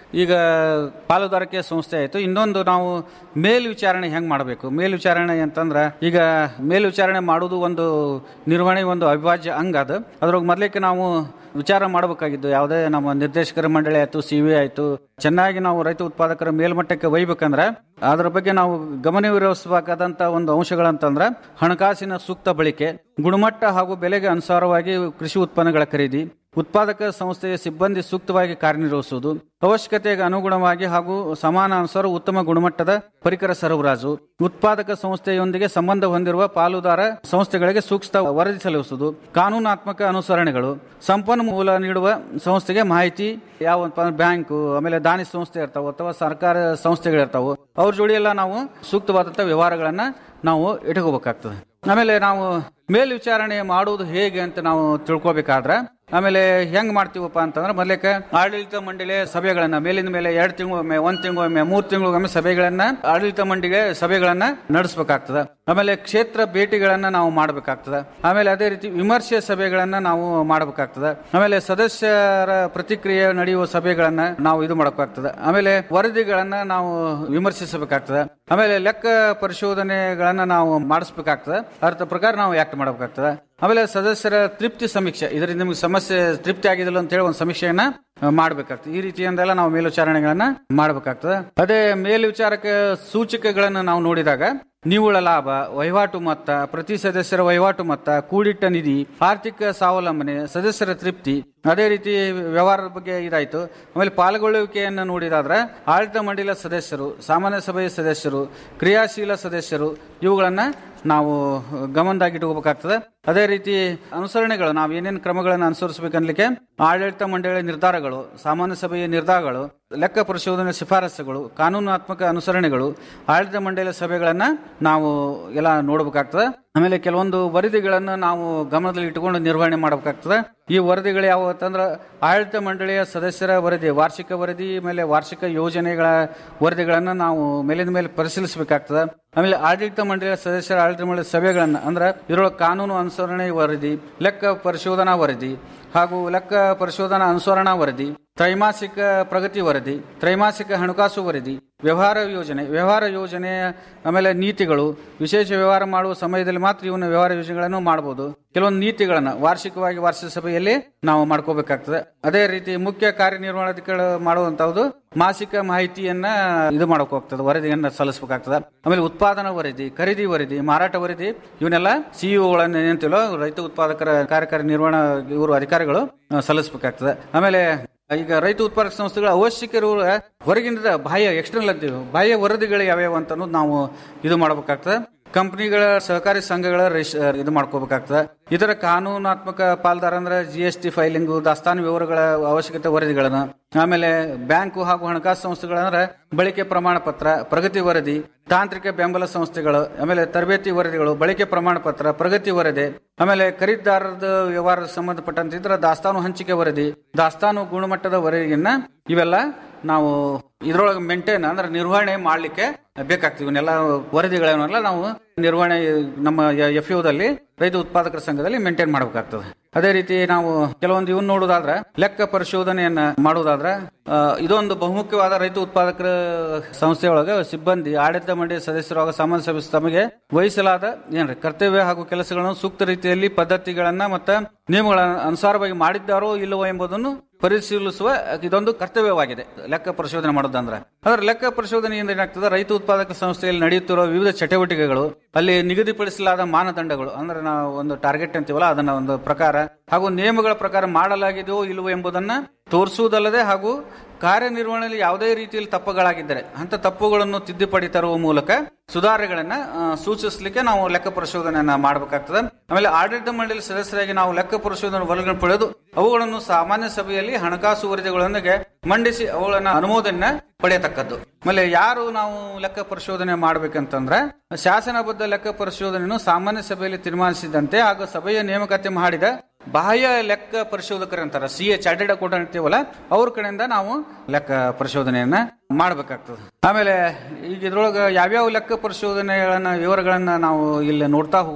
ಈಗ ಪಾಲುದಾರಿಕೆ ಸಂಸ್ಥೆ ಆಯಿತು ಇನ್ನೊಂದು ನಾವು ಮೇಲ್ವಿಚಾರಣೆ ಹೆಂಗೆ ಮಾಡಬೇಕು ಮೇಲ್ವಿಚಾರಣೆ ಅಂತಂದ್ರೆ ಈಗ ಮೇಲ್ವಿಚಾರಣೆ ಮಾಡೋದು ಒಂದು ನಿರ್ವಹಣೆ ಒಂದು ಅವಿಭಾಜ್ಯ ಅಂಗ ಅದು ಅದ್ರೊಳಗೆ ಮೊದಲಿಕ್ಕೆ ನಾವು ವಿಚಾರ ಮಾಡಬೇಕಾಗಿದ್ದು ಯಾವುದೇ ನಮ್ಮ ನಿರ್ದೇಶಕರ ಮಂಡಳಿ ಆಯಿತು ಸಿ ವಿ ಆಯಿತು ಚೆನ್ನಾಗಿ ನಾವು ರೈತ ಉತ್ಪಾದಕರ ಮೇಲ್ಮಟ್ಟಕ್ಕೆ ಒಯ್ಬೇಕಂದ್ರೆ ಅದರ ಬಗ್ಗೆ ನಾವು ಗಮನವಿರಿಸಬೇಕಾದಂಥ ಒಂದು ಅಂಶಗಳಂತಂದ್ರೆ ಹಣಕಾಸಿನ ಸೂಕ್ತ ಬಳಕೆ ಗುಣಮಟ್ಟ ಹಾಗೂ ಬೆಲೆಗೆ ಅನುಸಾರವಾಗಿ ಕೃಷಿ ಉತ್ಪನ್ನಗಳ ಖರೀದಿ ಉತ್ಪಾದಕ ಸಂಸ್ಥೆಯ ಸಿಬ್ಬಂದಿ ಸೂಕ್ತವಾಗಿ ಕಾರ್ಯನಿರ್ವಹಿಸುವುದು ಅವಶ್ಯಕತೆಗೆ ಅನುಗುಣವಾಗಿ ಹಾಗೂ ಸಮಾನಾನುಸಾರ ಉತ್ತಮ ಗುಣಮಟ್ಟದ ಪರಿಕರ ಸರಬರಾಜು ಉತ್ಪಾದಕ ಸಂಸ್ಥೆಯೊಂದಿಗೆ ಸಂಬಂಧ ಹೊಂದಿರುವ ಪಾಲುದಾರ ಸಂಸ್ಥೆಗಳಿಗೆ ಸೂಕ್ತ ವರದಿ ಸಲ್ಲಿಸುವುದು ಕಾನೂನಾತ್ಮಕ ಅನುಸರಣೆಗಳು ಸಂಪನ್ಮೂಲ ನೀಡುವ ಸಂಸ್ಥೆಗೆ ಮಾಹಿತಿ ಯಾವ ಬ್ಯಾಂಕು ಆಮೇಲೆ ದಾನಿ ಸಂಸ್ಥೆ ಇರ್ತಾವ ಅಥವಾ ಸರ್ಕಾರ ಸಂಸ್ಥೆಗಳಿರ್ತಾವ ಅವ್ರ ಜೋಡಿ ಎಲ್ಲ ನಾವು ಸೂಕ್ತವಾದಂಥ ವ್ಯವಹಾರಗಳನ್ನ ನಾವು ಇಟ್ಕೋಬೇಕಾಗ್ತದೆ ಆಮೇಲೆ ನಾವು ಮೇಲ್ವಿಚಾರಣೆ ಮಾಡುವುದು ಹೇಗೆ ಅಂತ ನಾವು ತಿಳ್ಕೊಬೇಕಾದ್ರೆ ಆಮೇಲೆ ಹೆಂಗ್ ಮಾಡ್ತೀವಪ್ಪ ಅಂತಂದ್ರೆ ಮೊದಲಕ್ಕೆ ಆಡಳಿತ ಮಂಡಳಿ ಸಭೆಗಳನ್ನ ಮೇಲಿನ ಮೇಲೆ ಎರಡು ತಿಂಗಳೊಮ್ಮೆ ಒಂದ್ ತಿಂಗಳೊಮ್ಮೆ ಮೂರ್ ತಿಂಗಳಿಗೊಮ್ಮೆ ಸಭೆಗಳನ್ನ ಆಡಳಿತ ಮಂಡಳಿಗೆ ಸಭೆಗಳನ್ನ ನಡೆಸಬೇಕಾಗ್ತದೆ ಆಮೇಲೆ ಕ್ಷೇತ್ರ ಭೇಟಿಗಳನ್ನ ನಾವು ಮಾಡಬೇಕಾಗ್ತದೆ ಆಮೇಲೆ ಅದೇ ರೀತಿ ವಿಮರ್ಶೆ ಸಭೆಗಳನ್ನ ನಾವು ಮಾಡಬೇಕಾಗ್ತದೆ ಆಮೇಲೆ ಸದಸ್ಯರ ಪ್ರತಿಕ್ರಿಯೆ ನಡೆಯುವ ಸಭೆಗಳನ್ನ ನಾವು ಇದು ಮಾಡಬೇಕಾಗ್ತದೆ ಆಮೇಲೆ ವರದಿಗಳನ್ನ ನಾವು ವಿಮರ್ಶಿಸಬೇಕಾಗ್ತದೆ ಆಮೇಲೆ ಲೆಕ್ಕ ಪರಿಶೋಧನೆಗಳನ್ನ ನಾವು ಮಾಡಿಸ್ಬೇಕಾಗ್ತದೆ ಅರ್ಥ ಪ್ರಕಾರ ನಾವು ಆಕ್ಟ್ ಮಾಡಬೇಕಾಗ್ತದೆ ಆಮೇಲೆ ಸದಸ್ಯರ ತೃಪ್ತಿ ಸಮೀಕ್ಷೆ ಇದರಿಂದ ನಿಮ್ಗೆ ಸಮಸ್ಯೆ ತೃಪ್ತಿ ಆಗಿದಿಲ್ಲ ಅಂತ ಹೇಳಿ ಒಂದು ಸಮೀಕ್ಷೆಯನ್ನ ಮಾಡಬೇಕಾಗ್ತದೆ ಈ ರೀತಿಯಿಂದೆಲ್ಲ ನಾವು ಮೇಲ್ವಿಚಾರಣೆಗಳನ್ನ ಮಾಡಬೇಕಾಗ್ತದೆ ಅದೇ ಮೇಲ್ವಿಚಾರಕ ಸೂಚಕಗಳನ್ನು ನಾವು ನೋಡಿದಾಗ ನಿವ್ವಳ ಲಾಭ ವಹಿವಾಟು ಮೊತ್ತ ಪ್ರತಿ ಸದಸ್ಯರ ವಹಿವಾಟು ಮೊತ್ತ ಕೂಡಿಟ್ಟ ನಿಧಿ ಆರ್ಥಿಕ ಸ್ವಾವಲಂಬನೆ ಸದಸ್ಯರ ತೃಪ್ತಿ ಅದೇ ರೀತಿ ವ್ಯವಹಾರದ ಬಗ್ಗೆ ಇದಾಯ್ತು ಆಮೇಲೆ ಪಾಲ್ಗೊಳ್ಳುವಿಕೆಯನ್ನು ನೋಡಿದಾದ್ರೆ ಆಡಳಿತ ಮಂಡಳಿಯ ಸದಸ್ಯರು ಸಾಮಾನ್ಯ ಸಭೆಯ ಸದಸ್ಯರು ಕ್ರಿಯಾಶೀಲ ಸದಸ್ಯರು ಇವುಗಳನ್ನ ನಾವು ಗಮನದಾಗಿಟ್ಕೋಬೇಕಾಗ್ತದೆ ಅದೇ ರೀತಿ ಅನುಸರಣೆಗಳು ನಾವು ಏನೇನು ಕ್ರಮಗಳನ್ನು ಅನುಸರಿಸಬೇಕನ್ಲಿಕ್ಕೆ ಆಡಳಿತ ಮಂಡಳಿಯ ನಿರ್ಧಾರಗಳು ಸಾಮಾನ್ಯ ಸಭೆಯ ನಿರ್ಧಾರಗಳು ಲೆಕ್ಕ ಪರಿಶೋಧನೆ ಶಿಫಾರಸುಗಳು ಕಾನೂನಾತ್ಮಕ ಅನುಸರಣೆಗಳು ಆಡಳಿತ ಮಂಡಳಿಯ ಸಭೆಗಳನ್ನ ನಾವು ಎಲ್ಲ ನೋಡಬೇಕಾಗ್ತದೆ ಆಮೇಲೆ ಕೆಲವೊಂದು ವರದಿಗಳನ್ನು ನಾವು ಗಮನದಲ್ಲಿ ಇಟ್ಟುಕೊಂಡು ನಿರ್ವಹಣೆ ಮಾಡಬೇಕಾಗ್ತದೆ ಈ ವರದಿಗಳು ಯಾವ ಅಂತಂದ್ರೆ ಆಡಳಿತ ಮಂಡಳಿಯ ಸದಸ್ಯರ ವರದಿ ವಾರ್ಷಿಕ ವರದಿ ಮೇಲೆ ವಾರ್ಷಿಕ ಯೋಜನೆಗಳ ವರದಿಗಳನ್ನು ನಾವು ಮೇಲಿನ ಮೇಲೆ ಪರಿಶೀಲಿಸಬೇಕಾಗ್ತದೆ ಆಮೇಲೆ ಆಡಳಿತ ಮಂಡಳಿಯ ಸದಸ್ಯರ ಆಡಳಿತ ಮಂಡಳಿಯ ಸಭೆಗಳನ್ನ ಅಂದ್ರೆ ಇದರೊಳಗೆ ಕಾನೂನು ಅನುಸರಣೆ ವರದಿ ಲೆಕ್ಕ ಪರಿಶೋಧನಾ ವರದಿ ಹಾಗೂ ಲೆಕ್ಕ ಪರಿಶೋಧನಾ ಅನುಸರಣಾ ವರದಿ ತ್ರೈಮಾಸಿಕ ಪ್ರಗತಿ ವರದಿ ತ್ರೈಮಾಸಿಕ ಹಣಕಾಸು ವರದಿ ವ್ಯವಹಾರ ಯೋಜನೆ ವ್ಯವಹಾರ ಯೋಜನೆ ಆಮೇಲೆ ನೀತಿಗಳು ವಿಶೇಷ ವ್ಯವಹಾರ ಮಾಡುವ ಸಮಯದಲ್ಲಿ ಮಾತ್ರ ಇವನ್ನ ವ್ಯವಹಾರ ಯೋಜನೆಗಳನ್ನು ಮಾಡಬಹುದು ಕೆಲವೊಂದು ನೀತಿಗಳನ್ನ ವಾರ್ಷಿಕವಾಗಿ ವಾರ್ಷಿಕ ಸಭೆಯಲ್ಲಿ ನಾವು ಮಾಡ್ಕೋಬೇಕಾಗ್ತದೆ ಅದೇ ರೀತಿ ಮುಖ್ಯ ಕಾರ್ಯನಿರ್ವಹಣಾಧಿಕಾರಿ ಮಾಡುವಂತಹದ್ದು ಮಾಸಿಕ ಮಾಹಿತಿಯನ್ನ ಇದು ಮಾಡಕ್ ಹೋಗ್ತದೆ ವರದಿಯನ್ನ ಸಲ್ಲಿಸಬೇಕಾಗ್ತದೆ ಆಮೇಲೆ ಉತ್ಪಾದನಾ ವರದಿ ಖರೀದಿ ವರದಿ ಮಾರಾಟ ವರದಿ ಇವನ್ನೆಲ್ಲ ಸಿಇಒಗಳನ್ನ ಏನಂತೀವೋ ರೈತ ಉತ್ಪಾದಕರ ಕಾರ್ಯಕಾರಿ ನಿರ್ವಹಣಾ ಇವರು ಅಧಿಕಾರಿಗಳು ಆ, ಸಲ್ಲಿಸಬೇಕಾಗ್ತದೆ ಆಮೇಲೆ ಈಗ ರೈತ ಉತ್ಪಾದಕ ಸಂಸ್ಥೆಗಳ ಅವಶ್ಯಕ ಇರುವ ಹೊರಗಿನಿಂದ ಬಾಹ್ಯ ಎಕ್ಸ್ಟರ್ನಲ್ ಅಂತೀವಿ ಬಾಹ್ಯ ವರದಿಗಳು ಯಾವ್ಯಾವ ಅಂತ ಅನ್ನೋದು ನಾವು ಇದು ಮಾಡಬೇಕಾಗ್ತದೆ ಕಂಪನಿಗಳ ಸಹಕಾರಿ ಸಂಘಗಳ ರಿಶ್- ಇದು ಮಾಡ್ಕೋಬೇಕಾಗ್ತದೆ ಇದರ ಕಾನೂನಾತ್ಮಕ ಪಾಲ್ದಾರ ಅಂದ್ರೆ ಜಿ ಎಸ್ ಟಿ ಫೈಲಿಂಗ್ ದಾಸ್ತಾನು ವಿವರಗಳ ಅವಶ್ಯಕತೆ ವರದಿಗಳನ್ನು ಆಮೇಲೆ ಬ್ಯಾಂಕು ಹಾಗೂ ಹಣಕಾಸು ಸಂಸ್ಥೆಗಳಂದ್ರೆ ಬಳಕೆ ಪ್ರಮಾಣ ಪತ್ರ ಪ್ರಗತಿ ವರದಿ ತಾಂತ್ರಿಕ ಬೆಂಬಲ ಸಂಸ್ಥೆಗಳು ಆಮೇಲೆ ತರಬೇತಿ ವರದಿಗಳು ಬಳಕೆ ಪ್ರಮಾಣ ಪತ್ರ ಪ್ರಗತಿ ವರದಿ ಆಮೇಲೆ ಖರೀದಿದಾರರದ ವ್ಯವಹಾರದ ಸಂಬಂಧಪಟ್ಟಂತೆ ಇದ್ರ ದಾಸ್ತಾನು ಹಂಚಿಕೆ ವರದಿ ದಾಸ್ತಾನು ಗುಣಮಟ್ಟದ ವರದಿಯನ್ನ ಇವೆಲ್ಲ ನಾವು ಇದ್ರೊಳಗೆ ಮೇಂಟೈನ್ ಅಂದ್ರೆ ನಿರ್ವಹಣೆ ಮಾಡ್ಲಿಕ್ಕೆ ಬೇಕಾಗ್ತದೆ ಇವನ್ನೆಲ್ಲ ವರದಿಗಳನ್ನೆಲ್ಲ ನಾವು ನಿರ್ವಹಣೆ ನಮ್ಮ ಎಫ್ ದಲ್ಲಿ ರೈತ ಉತ್ಪಾದಕರ ಸಂಘದಲ್ಲಿ ಮೇಂಟೈನ್ ಮಾಡಬೇಕಾಗ್ತದೆ ಅದೇ ರೀತಿ ನಾವು ಕೆಲವೊಂದು ಇವನ್ ನೋಡೋದಾದ್ರೆ ಲೆಕ್ಕ ಪರಿಶೋಧನೆಯನ್ನ ಮಾಡೋದಾದ್ರೆ ಆ, ಇದೊಂದು ಬಹುಮುಖ್ಯವಾದ ರೈತ ಉತ್ಪಾದಕರ ಸಂಸ್ಥೆಯೊಳಗೆ ಸಿಬ್ಬಂದಿ ಆಡಳಿತ ಮಂಡಳಿ ಸದಸ್ಯರು ಹಾಗೂ ಸಾಮಾನ್ಯ ಸಭೆ ತಮಗೆ ವಹಿಸಲಾದ ಏನ್ರಿ ಕರ್ತವ್ಯ ಹಾಗೂ ಕೆಲಸಗಳನ್ನು ಸೂಕ್ತ ರೀತಿಯಲ್ಲಿ ಪದ್ಧತಿಗಳನ್ನ ಮತ್ತು ನಿಯಮಗಳ ಅನುಸಾರವಾಗಿ ಮಾಡಿದ್ದಾರೋ ಇಲ್ಲವೋ ಎಂಬುದನ್ನು ಪರಿಶೀಲಿಸುವ ಇದೊಂದು ಕರ್ತವ್ಯವಾಗಿದೆ ಲೆಕ್ಕ ಪರಿಶೋಧನೆ ಮಾಡೋದಂದ್ರೆ ಅದರ ಲೆಕ್ಕ ಪರಿಶೋಧನೆಯಿಂದ ಏನಾಗ್ತದೆ ರೈತ ಉತ್ಪಾದಕ ಸಂಸ್ಥೆಯಲ್ಲಿ ನಡೆಯುತ್ತಿರುವ ವಿವಿಧ ಚಟುವಟಿಕೆಗಳು ಅಲ್ಲಿ ನಿಗದಿಪಡಿಸಲಾದ ಮಾನದಂಡಗಳು ಅಂದ್ರೆ ನಾವು ಒಂದು ಟಾರ್ಗೆಟ್ ಅಂತೀವಲ್ಲ ಅದನ್ನ ಒಂದು ಪ್ರಕಾರ ಹಾಗೂ ನಿಯಮಗಳ ಪ್ರಕಾರ ಮಾಡಲಾಗಿದೆಯೋ ಇಲ್ಲವೋ ಎಂಬುದನ್ನ ತೋರಿಸುವುದಲ್ಲದೆ ಹಾಗೂ ಕಾರ್ಯನಿರ್ವಹಣೆಯಲ್ಲಿ ಯಾವುದೇ ರೀತಿಯಲ್ಲಿ ತಪ್ಪುಗಳಾಗಿದ್ದರೆ ಅಂತ ತಪ್ಪುಗಳನ್ನು ತಿದ್ದುಪಡಿ ತರುವ ಮೂಲಕ ಸುಧಾರಣೆಗಳನ್ನ ಆ, ಸೂಚಿಸಲಿಕ್ಕೆ ನಾವು ಲೆಕ್ಕ ಪರಿಶೋಧನೆಯನ್ನ ಮಾಡಬೇಕಾಗ್ತದೆ ಆಮೇಲೆ ಆಡಳಿತ ಮಂಡಳಿ ಸದಸ್ಯರಾಗಿ ನಾವು ಲೆಕ್ಕ ಪರಿಶೋಧನೆ ವರದಿಗಳನ್ನು ಪಡೆದು ಅವುಗಳನ್ನು ಸಾಮಾನ್ಯ ಸಭೆಯಲ್ಲಿ ಹಣಕಾಸು ವರದಿಗಳೊಂದಿಗೆ ಮಂಡಿಸಿ ಅವುಗಳನ್ನ ಅನುಮೋದನೆ ಪಡೆಯತಕ್ಕದ್ದು ಆಮೇಲೆ ಯಾರು ನಾವು ಲೆಕ್ಕ ಪರಿಶೋಧನೆ ಮಾಡ್ಬೇಕಂತಂದ್ರೆ ಶಾಸನಬದ್ಧ ಲೆಕ್ಕ ಪರಿಶೋಧನೆಯನ್ನು ಸಾಮಾನ್ಯ ಸಭೆಯಲ್ಲಿ ತೀರ್ಮಾನಿಸಿದಂತೆ ಹಾಗೂ ಸಭೆಯ ನೇಮಕಾತಿ ಮಾಡಿದ ಬಾಹ್ಯ ಲೆಕ್ಕ ಪರಿಶೋಧಕರು ಅಂತಾರ ಸಿ ಎ ಚಾರ್ಟೆಡ್ ಅಕೌಂಟೆಂಟ್ ಅಂತೀವಲ್ಲ ಅವ್ರ ಕಡೆಯಿಂದ ನಾವು ಲೆಕ್ಕ ಪರಿಶೋಧನೆಯನ್ನ ಮಾಡಬೇಕಾಗ್ತದೆ ಆಮೇಲೆ ಈಗ ಇದ್ರೊಳಗೆ ಯಾವ್ಯಾವ ಲೆಕ್ಕ ಪರಿಶೋಧನೆಗಳನ್ನ ವಿವರಗಳನ್ನ ನಾವು ಇಲ್ಲಿ ನೋಡ್ತಾ ಹೋಗೋಣ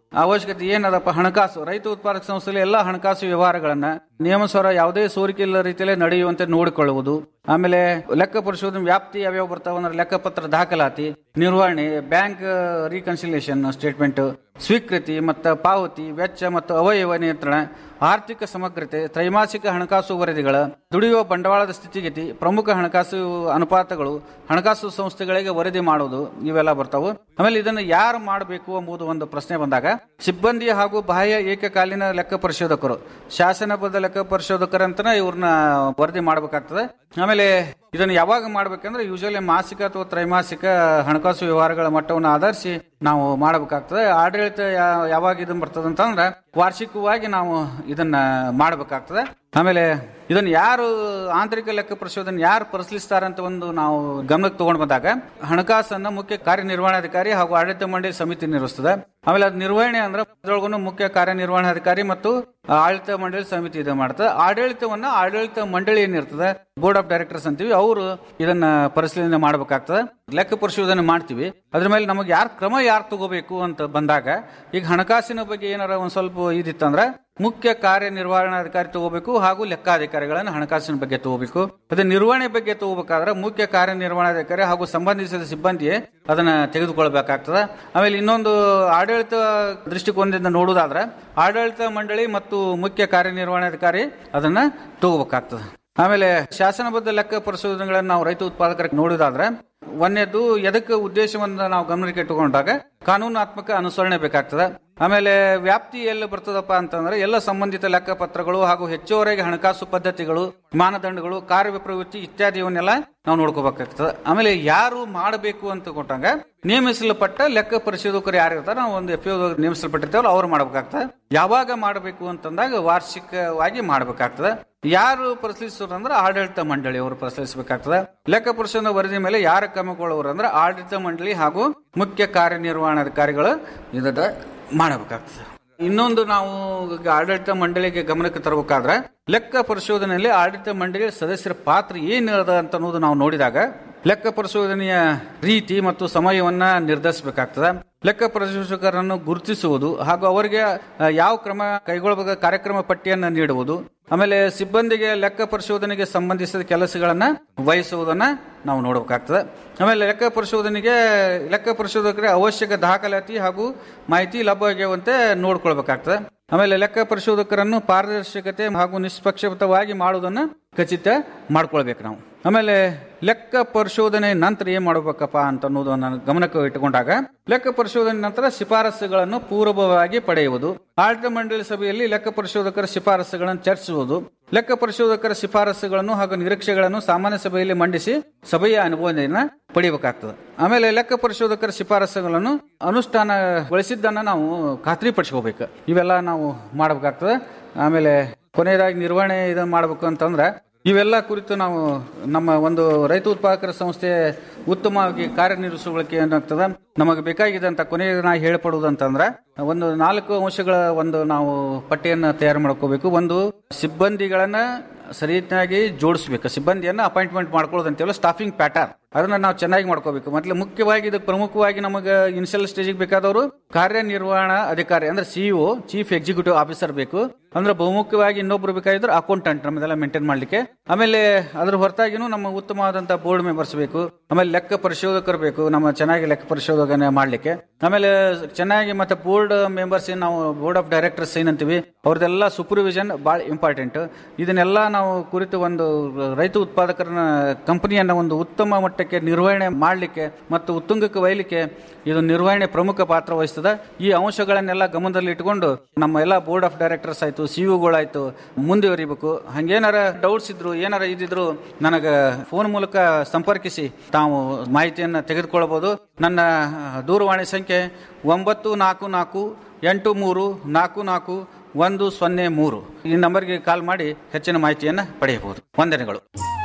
ಅವಶ್ಯಕತೆ ಏನದಪ್ಪ ಹಣಕಾಸು ರೈತ ಉತ್ಪಾದಕ ಸಂಸ್ಥೆಯಲ್ಲಿ ಎಲ್ಲ ಹಣಕಾಸು ವ್ಯವಹಾರಗಳನ್ನ ನಿಯಮಸರ ಯಾವುದೇ ಸೋರಿಕೆ ಇಲ್ಲ ರೀತಿಯಲ್ಲಿ ನಡೆಯುವಂತೆ ನೋಡಿಕೊಳ್ಳುವುದು ಆಮೇಲೆ ಲೆಕ್ಕ ಪರಿಶೋಧನೆ ವ್ಯಾಪ್ತಿ ಯಾವ್ಯಾವ ಬರ್ತಾವ ಅಂದ್ರೆ ಲೆಕ್ಕಪತ್ರ ದಾಖಲಾತಿ ನಿರ್ವಹಣೆ ಬ್ಯಾಂಕ್ ರೀಕನ್ಸಿಲೇಷನ್ ಸ್ಟೇಟ್ಮೆಂಟ್ ಸ್ವೀಕೃತಿ ಮತ್ತು ಪಾವತಿ ವೆಚ್ಚ ಮತ್ತು ಅವಯವ ನಿಯಂತ್ರಣ ಆರ್ಥಿಕ ಸಮಗ್ರತೆ ತ್ರೈಮಾಸಿಕ ಹಣಕಾಸು ವರದಿಗಳ ದುಡಿಯುವ ಬಂಡವಾಳದ ಸ್ಥಿತಿಗತಿ ಪ್ರಮುಖ ಹಣಕಾಸು ಅನುಪಾತಗಳು ಹಣಕಾಸು ಸಂಸ್ಥೆಗಳಿಗೆ ವರದಿ ಮಾಡುವುದು ಇವೆಲ್ಲ ಬರ್ತಾವು ಆಮೇಲೆ ಇದನ್ನು ಯಾರು ಮಾಡಬೇಕು ಎಂಬುದು ಒಂದು ಪ್ರಶ್ನೆ ಬಂದಾಗ ಸಿಬ್ಬಂದಿ ಹಾಗೂ ಬಾಹ್ಯ ಏಕಕಾಲೀನ ಲೆಕ್ಕ ಪರಿಶೋಧಕರು ಶಾಸನಬದ್ಧ ಲೆಕ್ಕ ಪರಿಶೋಧಕರಂತನ ಇವ್ರನ್ನ ವರದಿ ಮಾಡಬೇಕಾಗ್ತದೆ ಆಮೇಲೆ ಇದನ್ನು ಯಾವಾಗ ಮಾಡ್ಬೇಕಂದ್ರೆ ಯೂಶಲಿ ಮಾಸಿಕ ಅಥವಾ ತ್ರೈಮಾಸಿಕ ಹಣಕಾಸು ವ್ಯವಹಾರಗಳ ಮಟ್ಟವನ್ನು ಆಧರಿಸಿ ನಾವು ಮಾಡಬೇಕಾಗ್ತದೆ ಆಡಳಿತ ಯಾ- ಯಾವಾಗ ಇದನ್ನ ಬರ್ತದೆ ಅಂತಂದ್ರೆ ವಾರ್ಷಿಕವಾಗಿ ನಾವು ಇದನ್ನ ಮಾಡಬೇಕಾಗ್ತದೆ ಆಮೇಲೆ ಇದನ್ನ ಯಾರು ಆಂತರಿಕ ಲೆಕ್ಕ ಪರಿಶೋಧನೆ ಯಾರು ಪರಿಶೀಲಿಸ್ತಾರೆ ಅಂತ ಒಂದು ನಾವು ಗಮನಕ್ಕೆ ತಗೊಂಡು ಬಂದಾಗ ಹಣಕಾಸನ್ನ ಮುಖ್ಯ ಕಾರ್ಯನಿರ್ವಹಣಾಧಿಕಾರಿ ಹಾಗೂ ಆಡಳಿತ ಮಂಡಳಿ ಸಮಿತಿ ನಿರ್ವಹಿಸ್ತದೆ ಆಮೇಲೆ ಅದು ನಿರ್ವಹಣೆ ಅಂದ್ರೆ ಅದ್ರೊಳಗೂ ಮುಖ್ಯ ಕಾರ್ಯನಿರ್ವಹಣಾಧಿಕಾರಿ ಮತ್ತು ಆಡಳಿತ ಮಂಡಳಿ ಸಮಿತಿ ಇದು ಮಾಡ್ತದೆ ಆಡಳಿತವನ್ನ ಆಡಳಿತ ಮಂಡಳಿ ಏನಿರ್ತದೆ ಬೋರ್ಡ್ ಆಫ್ ಡೈರೆಕ್ಟರ್ಸ್ ಅಂತೀವಿ ಅವರು ಇದನ್ನ ಪರಿಶೀಲನೆ ಮಾಡಬೇಕಾಗ್ತದೆ ಲೆಕ್ಕ ಪರಿಶೋಧನೆ ಮಾಡ್ತೀವಿ ಅದ್ರ ಮೇಲೆ ನಮಗೆ ಯಾರು ಕ್ರಮ ಯಾರು ತಗೋಬೇಕು ಅಂತ ಬಂದಾಗ ಈಗ ಹಣಕಾಸಿನ ಬಗ್ಗೆ ಏನಾರ ಒಂದ್ ಸ್ವಲ್ಪ ಇದಿತ್ತಂದ್ರೆ ಮುಖ್ಯ ಕಾರ್ಯನಿರ್ವಹಣಾಧಿಕಾರಿ ತಗೋಬೇಕು ಹಾಗೂ ಲೆಕ್ಕಾಧಿಕಾರಿಗಳನ್ನ ಹಣಕಾಸಿನ ಬಗ್ಗೆ ತಗೋಬೇಕು ಅದೇ ನಿರ್ವಹಣೆ ಬಗ್ಗೆ ತಗೋಬೇಕಾದ್ರೆ ಮುಖ್ಯ ಕಾರ್ಯನಿರ್ವಹಣಾಧಿಕಾರಿ ಹಾಗೂ ಸಂಬಂಧಿಸಿದ ಸಿಬ್ಬಂದಿಯೇ ಅದನ್ನ ತೆಗೆದುಕೊಳ್ಬೇಕಾಗ್ತದೆ ಆಮೇಲೆ ಇನ್ನೊಂದು ಆಡಳಿತ ದೃಷ್ಟಿಕೋನದಿಂದ ನೋಡುವುದಾದ್ರೆ ಆಡಳಿತ ಮಂಡಳಿ ಮತ್ತು ಮುಖ್ಯ ಕಾರ್ಯನಿರ್ವಹಣಾಧಿಕಾರಿ ಅದನ್ನ ತಗೋಬೇಕಾಗ್ತದೆ ಆಮೇಲೆ ಶಾಸನಬದ್ಧ ಲೆಕ್ಕ ಪರಿಶೋಧನೆಗಳನ್ನು ನಾವು ರೈತ ಉತ್ಪಾದಕರಿಗೆ ನೋಡಿದಾದ್ರೆ ಒಂದನೇದು ಎದಕ್ಕೆ ಉದ್ದೇಶವನ್ನ ನಾವು ಗಮನಕ್ಕೆ ಇಟ್ಟುಕೊಂಡಾಗ ಕಾನೂನಾತ್ಮಕ ಅನುಸರಣೆ ಬೇಕಾಗ್ತದೆ ಆಮೇಲೆ ವ್ಯಾಪ್ತಿ ಎಲ್ಲಿ ಬರ್ತದಪ್ಪ ಅಂತಂದ್ರೆ ಎಲ್ಲ ಸಂಬಂಧಿತ ಲೆಕ್ಕ ಪತ್ರಗಳು ಹಾಗೂ ಹೆಚ್ಚುವರೆಗೆ ಹಣಕಾಸು ಪದ್ಧತಿಗಳು ಮಾನದಂಡಗಳು ಕಾರ್ಯಪ್ರವೃತ್ತಿ ಇತ್ಯಾದಿಯವನ್ನೆಲ್ಲ ನಾವು ನೋಡ್ಕೋಬೇಕಾಗ್ತದೆ ಆಮೇಲೆ ಯಾರು ಮಾಡಬೇಕು ಅಂತ ಕೊಟ್ಟಾಗ ನೇಮಿಸಲ್ಪಟ್ಟ ಲೆಕ್ಕ ಪರಿಶೋಧಕರು ಯಾರು ಇರ್ತಾರೆ ನಾವು ಒಂದು ಎಫ್ ನೇಮಿಸಲ್ಪಟ್ಟಿರ್ತೇವಲ್ಲ ಅವ್ರು ಮಾಡ್ಬೇಕಾಗ್ತದೆ ಯಾವಾಗ ಮಾಡಬೇಕು ಅಂತಂದಾಗ ವಾರ್ಷಿಕವಾಗಿ ಮಾಡಬೇಕಾಗ್ತದೆ ಯಾರು ಪರಿಶೀಲಿಸೋರು ಅಂದ್ರೆ ಆಡಳಿತ ಮಂಡಳಿ ಅವರು ಪರಿಶೀಲಿಸಬೇಕಾಗ್ತದೆ ಲೆಕ್ಕ ಪರಿಶೋಧನಾ ವರದಿ ಮೇಲೆ ಯಾರು ಕ್ರಮಗೊಳ್ಳುವರು ಅಂದ್ರೆ ಆಡಳಿತ ಮಂಡಳಿ ಹಾಗೂ ಮುಖ್ಯ ಕಾರ್ಯನಿರ್ವಹಣಾಧಿಕಾರಿಗಳು ಇದನ್ನ ಮಾಡಬೇಕಾಗ್ತದೆ ಇನ್ನೊಂದು ನಾವು ಈಗ ಆಡಳಿತ ಮಂಡಳಿಗೆ ಗಮನಕ್ಕೆ ತರಬೇಕಾದ್ರೆ ಲೆಕ್ಕ ಪರಿಶೋಧನೆಯಲ್ಲಿ ಆಡಳಿತ ಮಂಡಳಿಯ ಸದಸ್ಯರ ಪಾತ್ರ ಏನಿರದ ಅಂತ ಅನ್ನೋದು ನಾವು ನೋಡಿದಾಗ ಲೆಕ್ಕ ಪರಿಶೋಧನೆಯ ರೀತಿ ಮತ್ತು ಸಮಯವನ್ನ ನಿರ್ಧರಿಸಬೇಕಾಗ್ತದೆ ಲೆಕ್ಕ ಪರಿಶೋಧಕರನ್ನು ಗುರುತಿಸುವುದು ಹಾಗೂ ಅವರಿಗೆ ಆ, ಯಾವ ಕ್ರಮ ಕೈಗೊಳ್ಳಬೇಕು ಕಾರ್ಯಕ್ರಮ ಪಟ್ಟಿಯನ್ನು ನೀಡುವುದು ಆಮೇಲೆ ಸಿಬ್ಬಂದಿಗೆ ಲೆಕ್ಕ ಪರಿಶೋಧನೆಗೆ ಸಂಬಂಧಿಸಿದ ಕೆಲಸಗಳನ್ನ ವಹಿಸುವುದನ್ನ ನಾವು ನೋಡಬೇಕಾಗ್ತದೆ ಆಮೇಲೆ ಲೆಕ್ಕ ಪರಿಶೋಧನೆಗೆ ಲೆಕ್ಕ ಪರಿಶೋಧಕರಿಗೆ ಅವಶ್ಯಕ ದಾಖಲಾತಿ ಹಾಗೂ ಮಾಹಿತಿ ಲಭ್ಯವಾಗುವಂತೆ ನೋಡ್ಕೊಳ್ಬೇಕಾಗ್ತದೆ ಆಮೇಲೆ ಲೆಕ್ಕ ಪರಿಶೋಧಕರನ್ನು ಪಾರದರ್ಶಕತೆ ಹಾಗೂ ನಿಷ್ಪಕ್ಷಪಾತವಾಗಿ ಮಾಡುವುದನ್ನ ಖಚಿತ ಮಾಡ್ಕೊಳ್ಬೇಕು ನಾವು ಆಮೇಲೆ ಲೆಕ್ಕ ಪರಿಶೋಧನೆ ನಂತರ ಏನ್ ಮಾಡಬೇಕಪ್ಪ ಅಂತ ಅನ್ನೋದನ್ನ ಗಮನಕ್ಕೆ ಇಟ್ಟುಕೊಂಡಾಗ ಲೆಕ್ಕ ಪರಿಶೋಧನೆ ನಂತರ ಶಿಫಾರಸುಗಳನ್ನು ಪೂರ್ವಭಾವಿ ಪಡೆಯುವುದು ಆಡಳಿತ ಮಂಡಳಿ ಸಭೆಯಲ್ಲಿ ಲೆಕ್ಕ ಪರಿಶೋಧಕರ ಶಿಫಾರಸುಗಳನ್ನು ಚರ್ಚಿಸುವುದು ಲೆಕ್ಕ ಪರಿಶೋಧಕರ ಶಿಫಾರಸುಗಳನ್ನು ಹಾಗೂ ನಿರೀಕ್ಷೆಗಳನ್ನು ಸಾಮಾನ್ಯ ಸಭೆಯಲ್ಲಿ ಮಂಡಿಸಿ ಸಭೆಯ ಅನುಮೋದನೆಯನ್ನ ಪಡಿಬೇಕಾಗ್ತದೆ ಆಮೇಲೆ ಲೆಕ್ಕ ಪರಿಶೋಧಕರ ಶಿಫಾರಸುಗಳನ್ನು ಅನುಷ್ಠಾನಗೊಳಿಸಿದ್ದನ್ನ ನಾವು ಖಾತ್ರಿಪಡಿಸ್ಕೋಬೇಕು ಇವೆಲ್ಲ ನಾವು ಮಾಡಬೇಕಾಗ್ತದೆ ಆಮೇಲೆ ಕೊನೆಯದಾಗಿ ನಿರ್ವಹಣೆ ಇದನ್ನ ಮಾಡಬೇಕು ಅಂತಂದ್ರೆ ಇವೆಲ್ಲ ಕುರಿತು ನಾವು ನಮ್ಮ ಒಂದು ರೈತ ಉತ್ಪಾದಕರ ಸಂಸ್ಥೆ ಉತ್ತಮವಾಗಿ ಕಾರ್ಯನಿರ್ವಹಿಸಲಿಕ್ಕೆ ಏನಾಗ್ತದೆ ನಮಗೆ ಬೇಕಾಗಿದ್ದಂತ ಕೊನೆಯ ನಾ ಹೇಳ್ಪಡುವುದಂತಂದ್ರೆ ಒಂದು ನಾಲ್ಕು ಅಂಶಗಳ ಒಂದು ನಾವು ಪಟ್ಟಿಯನ್ನು ತಯಾರು ಮಾಡ್ಕೋಬೇಕು ಒಂದು ಸಿಬ್ಬಂದಿಗಳನ್ನ ಸರಿಯಾಗಿ ಜೋಡಿಸ್ಬೇಕು ಸಿಬ್ಬಂದಿಯನ್ನ ಅಪಾಯಿಂಟ್ಮೆಂಟ್ ಮಾಡ್ಕೊಳ್ಳೋದು ಅಂತೇಳಿ ಸ್ಟಾಫಿಂಗ್ ಪ್ಯಾಟರ್ನ್ ಅದನ್ನ ನಾವು ಚೆನ್ನಾಗಿ ಮಾಡ್ಕೋಬೇಕು ಮತ್ತೆ ಮುಖ್ಯವಾಗಿ ಇದಕ್ಕೆ ಪ್ರಮುಖವಾಗಿ ನಮಗೆ ಇನಿಷಿಯಲ್ ಸ್ಟೇಜಿಗೆ ಬೇಕಾದವರು ಕಾರ್ಯನಿರ್ವಹಣಾ ಅಧಿಕಾರಿ ಅಂದ್ರೆ ಸಿಇಒ ಚೀಫ್ ಎಕ್ಸಿಕ್ಯೂಟಿವ್ ಆಫೀಸರ್ ಬೇಕು ಅಂದ್ರೆ ಬಹುಮುಖ್ಯವಾಗಿ ಇನ್ನೊಬ್ರು ಬೇಕಾಗಿದ್ರು ಅಕೌಂಟೆಂಟ್ ನಮ್ಮದೆಲ್ಲ ಮೇಂಟೈನ್ ಮಾಡ್ಲಿಕ್ಕೆ ಆಮೇಲೆ ಅದ್ರ ಹೊರತಾಗಿನೂ ನಮ್ಮ ಉತ್ತಮವಾದಂತಹ ಬೋರ್ಡ್ ಮೆಂಬರ್ಸ್ ಬೇಕು ಆಮೇಲೆ ಲೆಕ್ಕ ಪರಿಶೋಧಕರು ಬೇಕು ನಮ್ಮ ಚೆನ್ನಾಗಿ ಲೆಕ್ಕ ಪರಿಶೋಧನೆ ಮಾಡ್ಲಿಕ್ಕೆ ಆಮೇಲೆ ಚೆನ್ನಾಗಿ ಮತ್ತೆ ಬೋರ್ಡ್ ಮೆಂಬರ್ಸ್ ನಾವು ಬೋರ್ಡ್ ಆಫ್ ಡೈರೆಕ್ಟರ್ಸ್ ಏನಂತೀವಿ ಅವ್ರದ್ದೆಲ್ಲ ಸೂಪರ್ವಿಷನ್ ಬಹಳ ಇಂಪಾರ್ಟೆಂಟ್ ಇದನ್ನೆಲ್ಲ ನಾವು ಕುರಿತು ಒಂದು ರೈತ ಉತ್ಪಾದಕರನ್ನ ಕಂಪನಿಯನ್ನ ಒಂದು ಉತ್ತಮ ಮಟ್ಟಕ್ಕೆ ನಿರ್ವಹಣೆ ಮಾಡಲಿಕ್ಕೆ ಮತ್ತು ಉತ್ತುಂಗಕ್ಕೆ ಒಯ್ಯಲಿಕ್ಕೆ ಇದು ನಿರ್ವಹಣೆ ಪ್ರಮುಖ ಪಾತ್ರ ವಹಿಸ್ತದೆ ಈ ಅಂಶಗಳನ್ನೆಲ್ಲ ಗಮನದಲ್ಲಿ ಇಟ್ಕೊಂಡು ನಮ್ಮ ಎಲ್ಲ ಬೋರ್ಡ್ ಆಫ್ ಡೈರೆಕ್ಟರ್ಸ್ ಆಯ್ತು ಸಿಇಒಗಳಾಯ್ತು ಮುಂದುವರಿಬೇಕು ಹಂಗೇನಾರ ಡೌಟ್ಸ್ ಇದ್ರು ಏನಾರ ಇದ್ದಿದ್ರು ನನಗೆ ಫೋನ್ ಮೂಲಕ ಸಂಪರ್ಕಿಸಿ ತಾವು ಮಾಹಿತಿಯನ್ನು ತೆಗೆದುಕೊಳ್ಳಬಹುದು ನನ್ನ ದೂರವಾಣಿ ಸಂಖ್ಯೆ ಒಂಬತ್ತು ನಾಲ್ಕು ನಾಲ್ಕು ಎಂಟು ಮೂರು ನಾಲ್ಕು ನಾಲ್ಕು ಒಂದು ಸೊನ್ನೆ ಮೂರು ಈ ನಂಬರ್ಗೆ ಕಾಲ್ ಮಾಡಿ ಹೆಚ್ಚಿನ ಮಾಹಿತಿಯನ್ನು ಪಡೆಯಬಹುದು ವಂದನೆಗಳು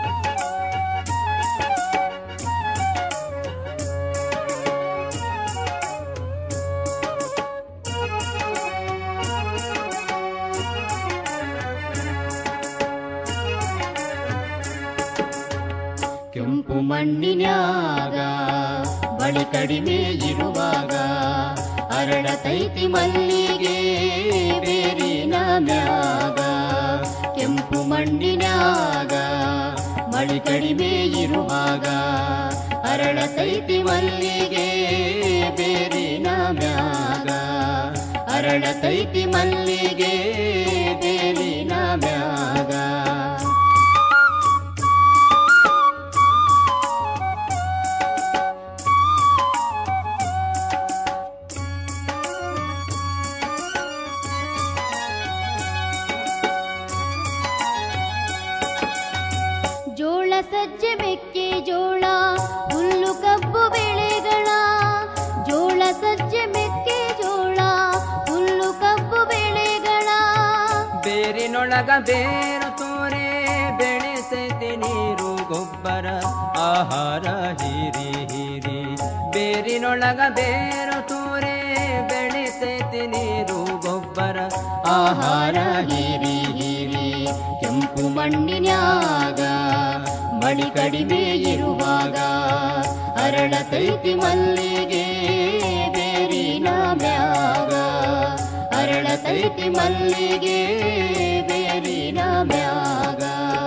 ಕೆಂಪು ಮಣ್ಣಿನ್ಯಾಗ ಬಳಿ ಕಡಿಮೆ ಇರುವಾಗ ಅರಳತೈತಿ ಮಲ್ಲಿ ಮ್ಯಾಗ ಕೆಂಪು ಮಣ್ಣಿನ್ಯಾಗ ಮಳಿ ಕಡಿಮೆ ಇರುವಾಗ ಅರಳತೈತಿ ಮಲ್ಲಿಗೆ ಬೇರಿನ ಮ್ಯಾಗ ಅರಳತೈತಿ ಮಲ್ಲಿಗೆ ಬೇರಿನ ಮ್ಯಾಗ ಜೋಳ ಸಜ್ಜೆ ಮೆಕ್ಕೆ ಜೋಳ ಹುಲ್ಲು ಕಬ್ಬು ಬೆಳೆಗಳ ಜೋಳ ಸಜ್ಜೆ ಮೆಕ್ಕೆ ಜೋಳ ಹುಲ್ಲು ಕಬ್ಬು ಬೆಳೆಗಳ ಬೇರಿನೊಳಗ ಬೇರು ತೋರೆ ಬೆಳೆಸೈತಿ ನೀರು ಗೊಬ್ಬರ ಆಹಾರ ಹೀರಿ ಹೀರಿ ಬೇರಿನೊಳಗ ಬೇರು ತೋರೆ ಬೆಳೆಸೈತಿ ನೀರು ಗೊಬ್ಬರ ಆಹಾರ ಹೀರಿ ಹೀರಿ ಕೆಂಪು ಮಣ್ಣಿನ್ಯಾಗ ಮಳಿ ಕಡಿಮೆ ಇರುವಾಗ ಅರಳತೈತಿ ಮಲ್ಲಿಗೆ ಬೇರಿನ ಮ್ಯಾಗ ಅರಳತೈತಿ ಮಲ್ಲಿಗೆ ಬೇರಿನ ಮ್ಯಾಗ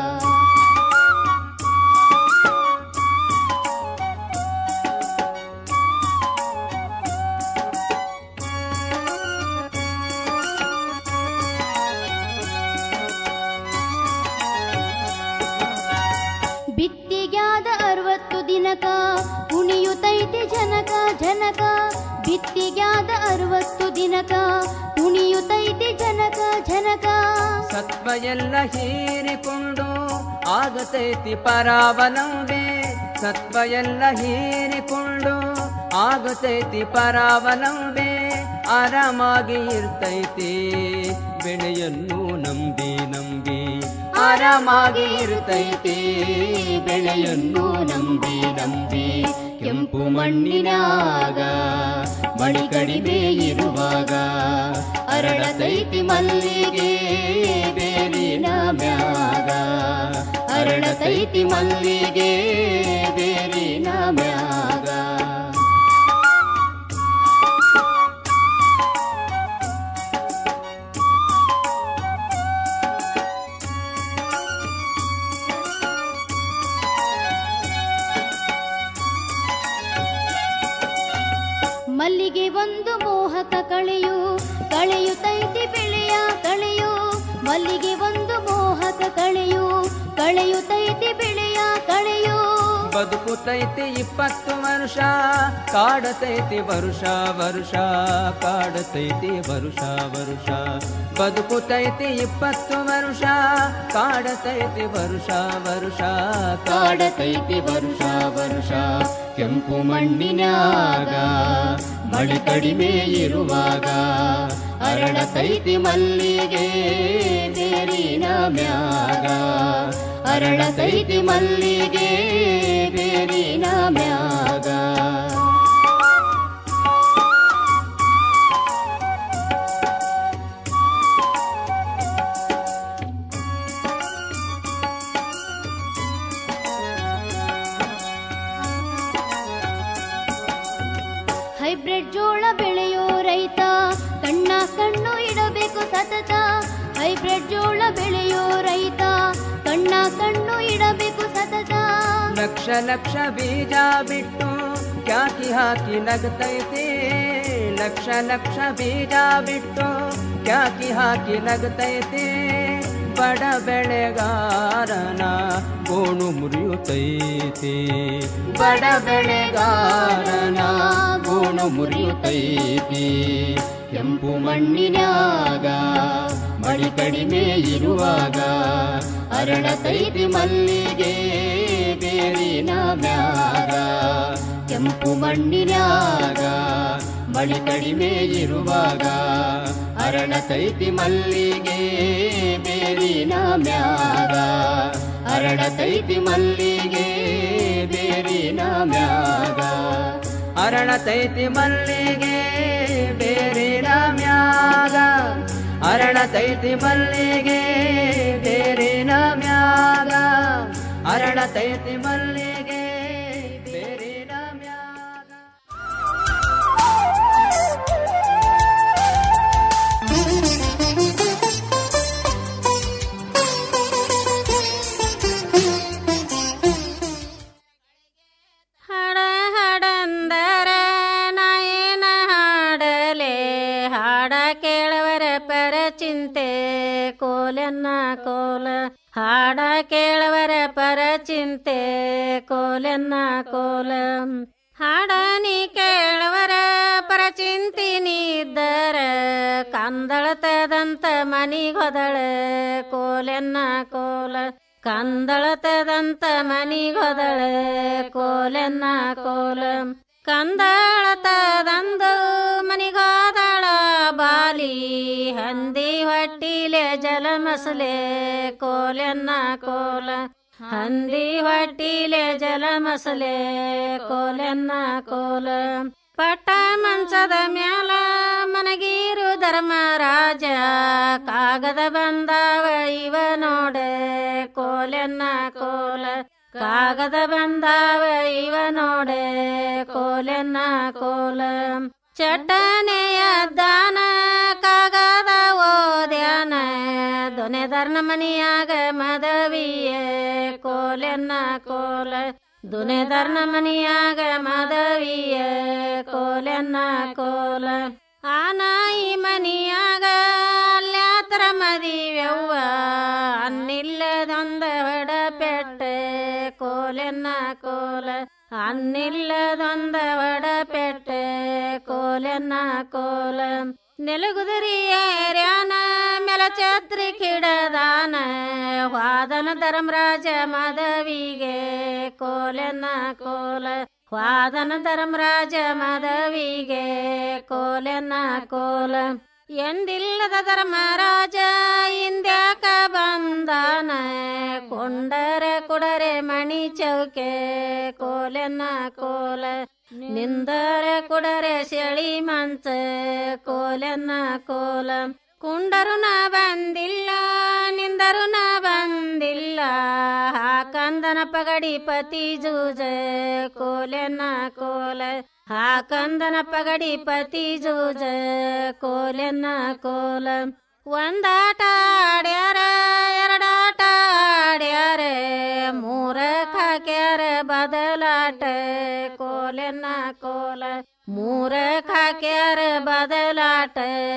ಬಿತ್ತಿಗ್ಯಾದ ಅರವತ್ತು ದಿನಕ ಕುಣಿಯುತ್ತೈತಿ ಜನಕ ಜನಕ ಬಿತ್ತಿಗ್ಯಾದ ಅರವತ್ತು ದಿನಕ ಕುಣಿಯುತ್ತೈತಿ ಜನಕ ಜನಕ ಸತ್ವ ಎಲ್ಲ ಹೀರಿಕೊಂಡು ಆಗತೈತಿ ಪರಾವಲಂಬೆ ಸತ್ವ ಎಲ್ಲ ಹೀರಿಕೊಂಡು ಆಗತೈತಿ ಪರಾವಲಂಬೆ ಆರಾಮಾಗಿ ಇರ್ತೈತಿ ಬೆಳೆಯನ್ನು ನಂಬಿ ನಂಬಿ ಆರಾಮಾಗಿ ಇರ್ತೈತಿ ಬೆಳೆಯನ್ನು ನಂಬಿ ನಂಬಿ ಕೆಂಪು ಮಣ್ಣಿನಾಗ ಮಳಿ ಕಡಿಮೆ ಇರುವಾಗ ಅರಳತೈತಿ ಮಲ್ಲಿಗೆ ಬೇರಿನ ಮ್ಯಾಗ ಅರಳತೈತಿ ಮಲ್ಲಿಗೆ ಬೇರಿನ ಮ್ಯಾಗ ಮಲ್ಲಿಗೆ ಒಂದು ಮೋಹಕ ಕಳೆಯು ಕಳೆಯುತ್ತೈತಿ ಬೆಳೆಯ ಕಳೆಯು ಮಲ್ಲಿಗೆ ಒಂದು ಮೋಹಕ ಕಳೆಯು ಕಳೆಯುತ್ತೈತಿ ಬೆಳೆಯ ಕಳೆಯು ಬದುಕುತೈತಿ ಇಪ್ಪತ್ತು ವರ್ಷ ಕಾಡತೈತಿ ವರುಷ ವರುಷ ಕಾಡತೈತಿ ವರುಷ ವರುಷ ಬದುಕುತೈತಿ ಇಪ್ಪತ್ತು ವರ್ಷ ಕಾಡತೈತಿ ವರುಷ ವರುಷ ಕಾಡತೈತಿ ವರುಷ ವರುಷ ಕೆಂಪು ಮಣ್ಣಿನ್ಯಾಗ ಮಳಿ ಕಡಿಮೆ ಇರುವಾಗ ಅರಳತೈತಿ ಮಲ್ಲಿಗೆ ಬೇರಿನ ಮ್ಯಾಗ ಅರಳತೈತಿ ಮಲ್ಲಿಗೆ ಬೇರಿನ ಮ್ಯಾಗ ಹೈಬ್ರಿಡ್ ಜೋಳ ಬೆಳೆಯೋ ರೈತ ಕಣ್ಣ ಕಣ್ಣು ಇಡಬೇಕು ಸತತ ಹೈಬ್ರಿಡ್ ಜೋಳ ಬೆಳೆಯೋ ರೈತ ಕಣ್ಣ ಕಣ್ಣು ಇಡಬೇಕು ಸತತ ಲಕ್ಷ ಲಕ್ಷ ಬೀಜ ಬಿಟ್ಟು ಕ್ಯಾಕಿ ಹಾಕಿ ನಗತೈತಿ ಲಕ್ಷ ಲಕ್ಷ ಬೀಜ ಬಿಟ್ಟು ಕ್ಯಾಕಿ ಹಾಕಿ ನಗತೈತಿ ಬಡ ಬೆಳೆಗಾರನ ಗೋಣು ಮುರಿಯುತ್ತೈತಿ ಬಡ ಬೆಳೆಗಾರನ ಗೋಣು ಮುರಿಯುತ್ತೈತಿ ಕೆಂಪು ಮಣ್ಣಿನ್ಯಾಗ ಮಳಿ ಕಡಿಮೆ ಇರುವಾಗ ಅರಳತೈತಿ ಮಲ್ಲಿಗೆ ಬೇರಿನ ಮ್ಯಾಗ ಕೆಂಪು ಮಣ್ಣಿನ್ಯಾಗ ಮಳಿ ಕಡಿಮೆ ಇರುವಾಗ ಅರಳತೈತಿ ಮಲ್ಲಿಗೆ ಬೇರಿನ ಮ್ಯಾಗ ಅರಳತೈತಿ ಮಲ್ಲಿಗೆ ಬೇರಿನ ಮ್ಯಾಗ ಅರಳತೈತಿ ಮಲ್ಲಿಗೆ ಬೇರಿನ ಮ್ಯಾಗ ಅರಳತೈತಿ ಮಲ್ಲಿಗೆ ಬೇರಿನ ಮ್ಯಾಗ ಅರಳತೈತಿ ಮಲ್ಲಿಗೆ ಬೇರಿನ ಮ್ಯಾಗ ಹಾಡ ಕೇಳವರ ಪರ ಚಿಂತೆ ಕೋಲೆನ್ನ ಕೋಲ ಹಾಡ ಕೇಳವರ ಪರ ಚಿಂತೆ ಕೋಲೆನ್ನ ಕೋಲ ಹಾಡ ನೀ ಕೇಳವರ ಪರ ಚಿಂತಿನಿ ಇದ್ದರ ಕಂದಳತದಂತ ಮನಿಗೊದಳ ಕೋಲೆನ್ನ ಕೋಲ ಕಂದಳತದಂತ ಮನಿಗೊದಳ ಕೋಲೆನ್ನ ಕೋಲ ಕಂದಳತದಂದು ಮನಿಗೋದಳ ಬಾಲಿ ಹಂದಿ ಹೊಟ್ಟಿಲೆ ಜಲ ಮಸಲೆ ಕೋಲೆನ್ನ ಕೋಲ ಹಂದಿ ಹೊಟ್ಟಿಲೆ ಜಲ ಮಸಲೆ ಕೋಲೆನ್ನ ಕೋಲ ಪಟ್ಟ ಮಂಚದ ಮ್ಯಾಲ ಮನಗೀರು ಧರ್ಮರಾಜ ಕಾಗದ ಬಂದಾವ ಇವ ನೋಡೆ ಕೋಲೆನ್ನ ಕೋಲ ಕಾಗದ ಬಂದಾವ ಇವ ನೋಡೆ ಕೋಲೆನ್ನ ಕೋಲ ಚಟ್ಟನೆಯ ದಾನ ಕಾಗದ ಓದ್ಯಾನ ದೊನೆದರ್ನ ಮನಿಯಾಗ ಮದವಿಯ ಕೋಲೆನ್ನ ಕೋಲ ದುನೆದರ್ನ ಮನಿಯಾಗ ಮದವಿಯ ಕೋಲೆನ್ನ ಕೋಲ ಆನಾಯಿ ಮನಿಯಾಗ ಅಲ್ಯಾತರ ಮದಿವ್ಯವ್ವ ಅನ್ನಿಲ್ಲದೊಂದ ಹೊಡಪೆಟ್ಟೆ ಕೋಲೆನ್ನ ಕೋಲ ಅನ್ನಿಲ್ಲದೊಂದ ಹೊಡಪೆಟ್ಟೆ ಕೋಲೆನ್ನ ಕೋಲ ನೆಲಗುದರಿಯರ್ಯಾನ ಮೆಲ ಛತ್ರಿ ಕಿಡದಾನ ವಾದನ ಧರ್ಮರಾಜ ಮದವಿಗೆ ಕೋಲೆನ್ನ ಕೋಲ ವಾದನ ಧರ್ಮರಾಜ ಮದವಿಗೆ ಕೋಲೆನ್ನ ಕೋಲ ಎಂದಿಲ್ಲದ ಧರ್ಮರಾಜ ಇಂದ್ಯಾಕ ಬಂದಾನ ಕೊಂಡರ ಕುಡರೆ ಮಣಿ ಚೌಕೆ ಕೋಲೆನ್ನ ಕೋಲ ನಿಂದರ ಕುಡರೆ ಸೆಳಿ ಮಂಚ ಕೋಲೆನ್ನ ಕೋಲ ಕುಂಡರು ನ ಬಂದಿಲ್ಲ ನಿಂದರು ನ ಬಂದಿಲ್ಲ ಹಾಕಂದನ ಪಗಡಿ ಪತಿ ಜೂಜ ಕೋಲೆನ್ನ ಕೋಲ ಹಾಕಂದನ ಪಗಡಿ ಪತಿ ಜೂಜ ಕೋಲೆನ್ನ ಕೋಲ ಒಂದಾಟ ಆಡ್ಯಾರ ಎರಡಾಟ ಆಡ್ಯಾರ ಮೂರ ಕಾಕ್ಯಾರ ಬದಲಾಟ ಕೋಲೆನ್ನ ಕೋಲ ಮೂರ ಕಾಕ್ಯಾರ ಬದಲಾಟ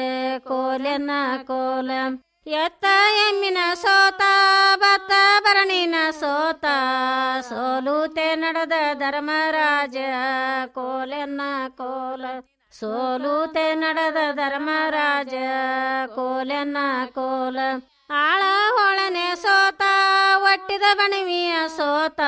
ಕೋಲೆನ್ನ ಕೋಲ ಎತ್ತ ಎಮ್ಮಿನ ಸೋತ ಬತ್ತ ಭರಣಿನ ಸೋತ ಸೋಲೂತೆ ನಡೆದ ಧರ್ಮರಾಜ ಕೋಲೆನ್ನ ಕೋಲ ಸೋಲೂತೆ ನಡೆದ ಧರ್ಮರಾಜ ಕೋಲೆನ್ನ ಕೋಲ ಆಳ ಹೊಳನೆ ಸೋತ ಒಟ್ಟಿದ ಬಣವಿಯ ಸೋತ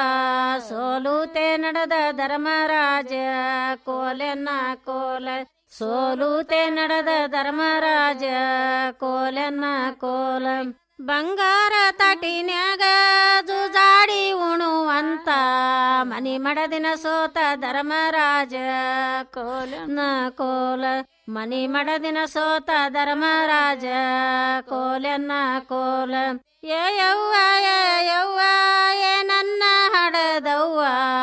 ಸೋಲೂತೆ ನಡೆದ ಧರ್ಮರಾಜ ಕೋಲೆನ್ನ ಕೋಲ ಸೋಲೂತೆ ನಡೆದ ಧರ್ಮರಾಜ ಕೋಲೆನ್ನ ಕೋಲ ಬಂಗಾರ ತಟಿನ್ಯಾಗ ಜುಜಾಡಿ ಉಣುವಂತ ಮನಿ ಮಡದಿನ ಸೋತ ಧರ್ಮರಾಜ ಕೋಲನ ಕೋಲ ಮನಿ ಮಡದಿನ ಸೋತ ಧರ್ಮರಾಜ ಕೋಲೆನ್ನ ಕೋಲ ಏ ಯವ್ವ ಏ ಯವ್ವ ಏ ನನ್ನ ಹಡದವ್ವ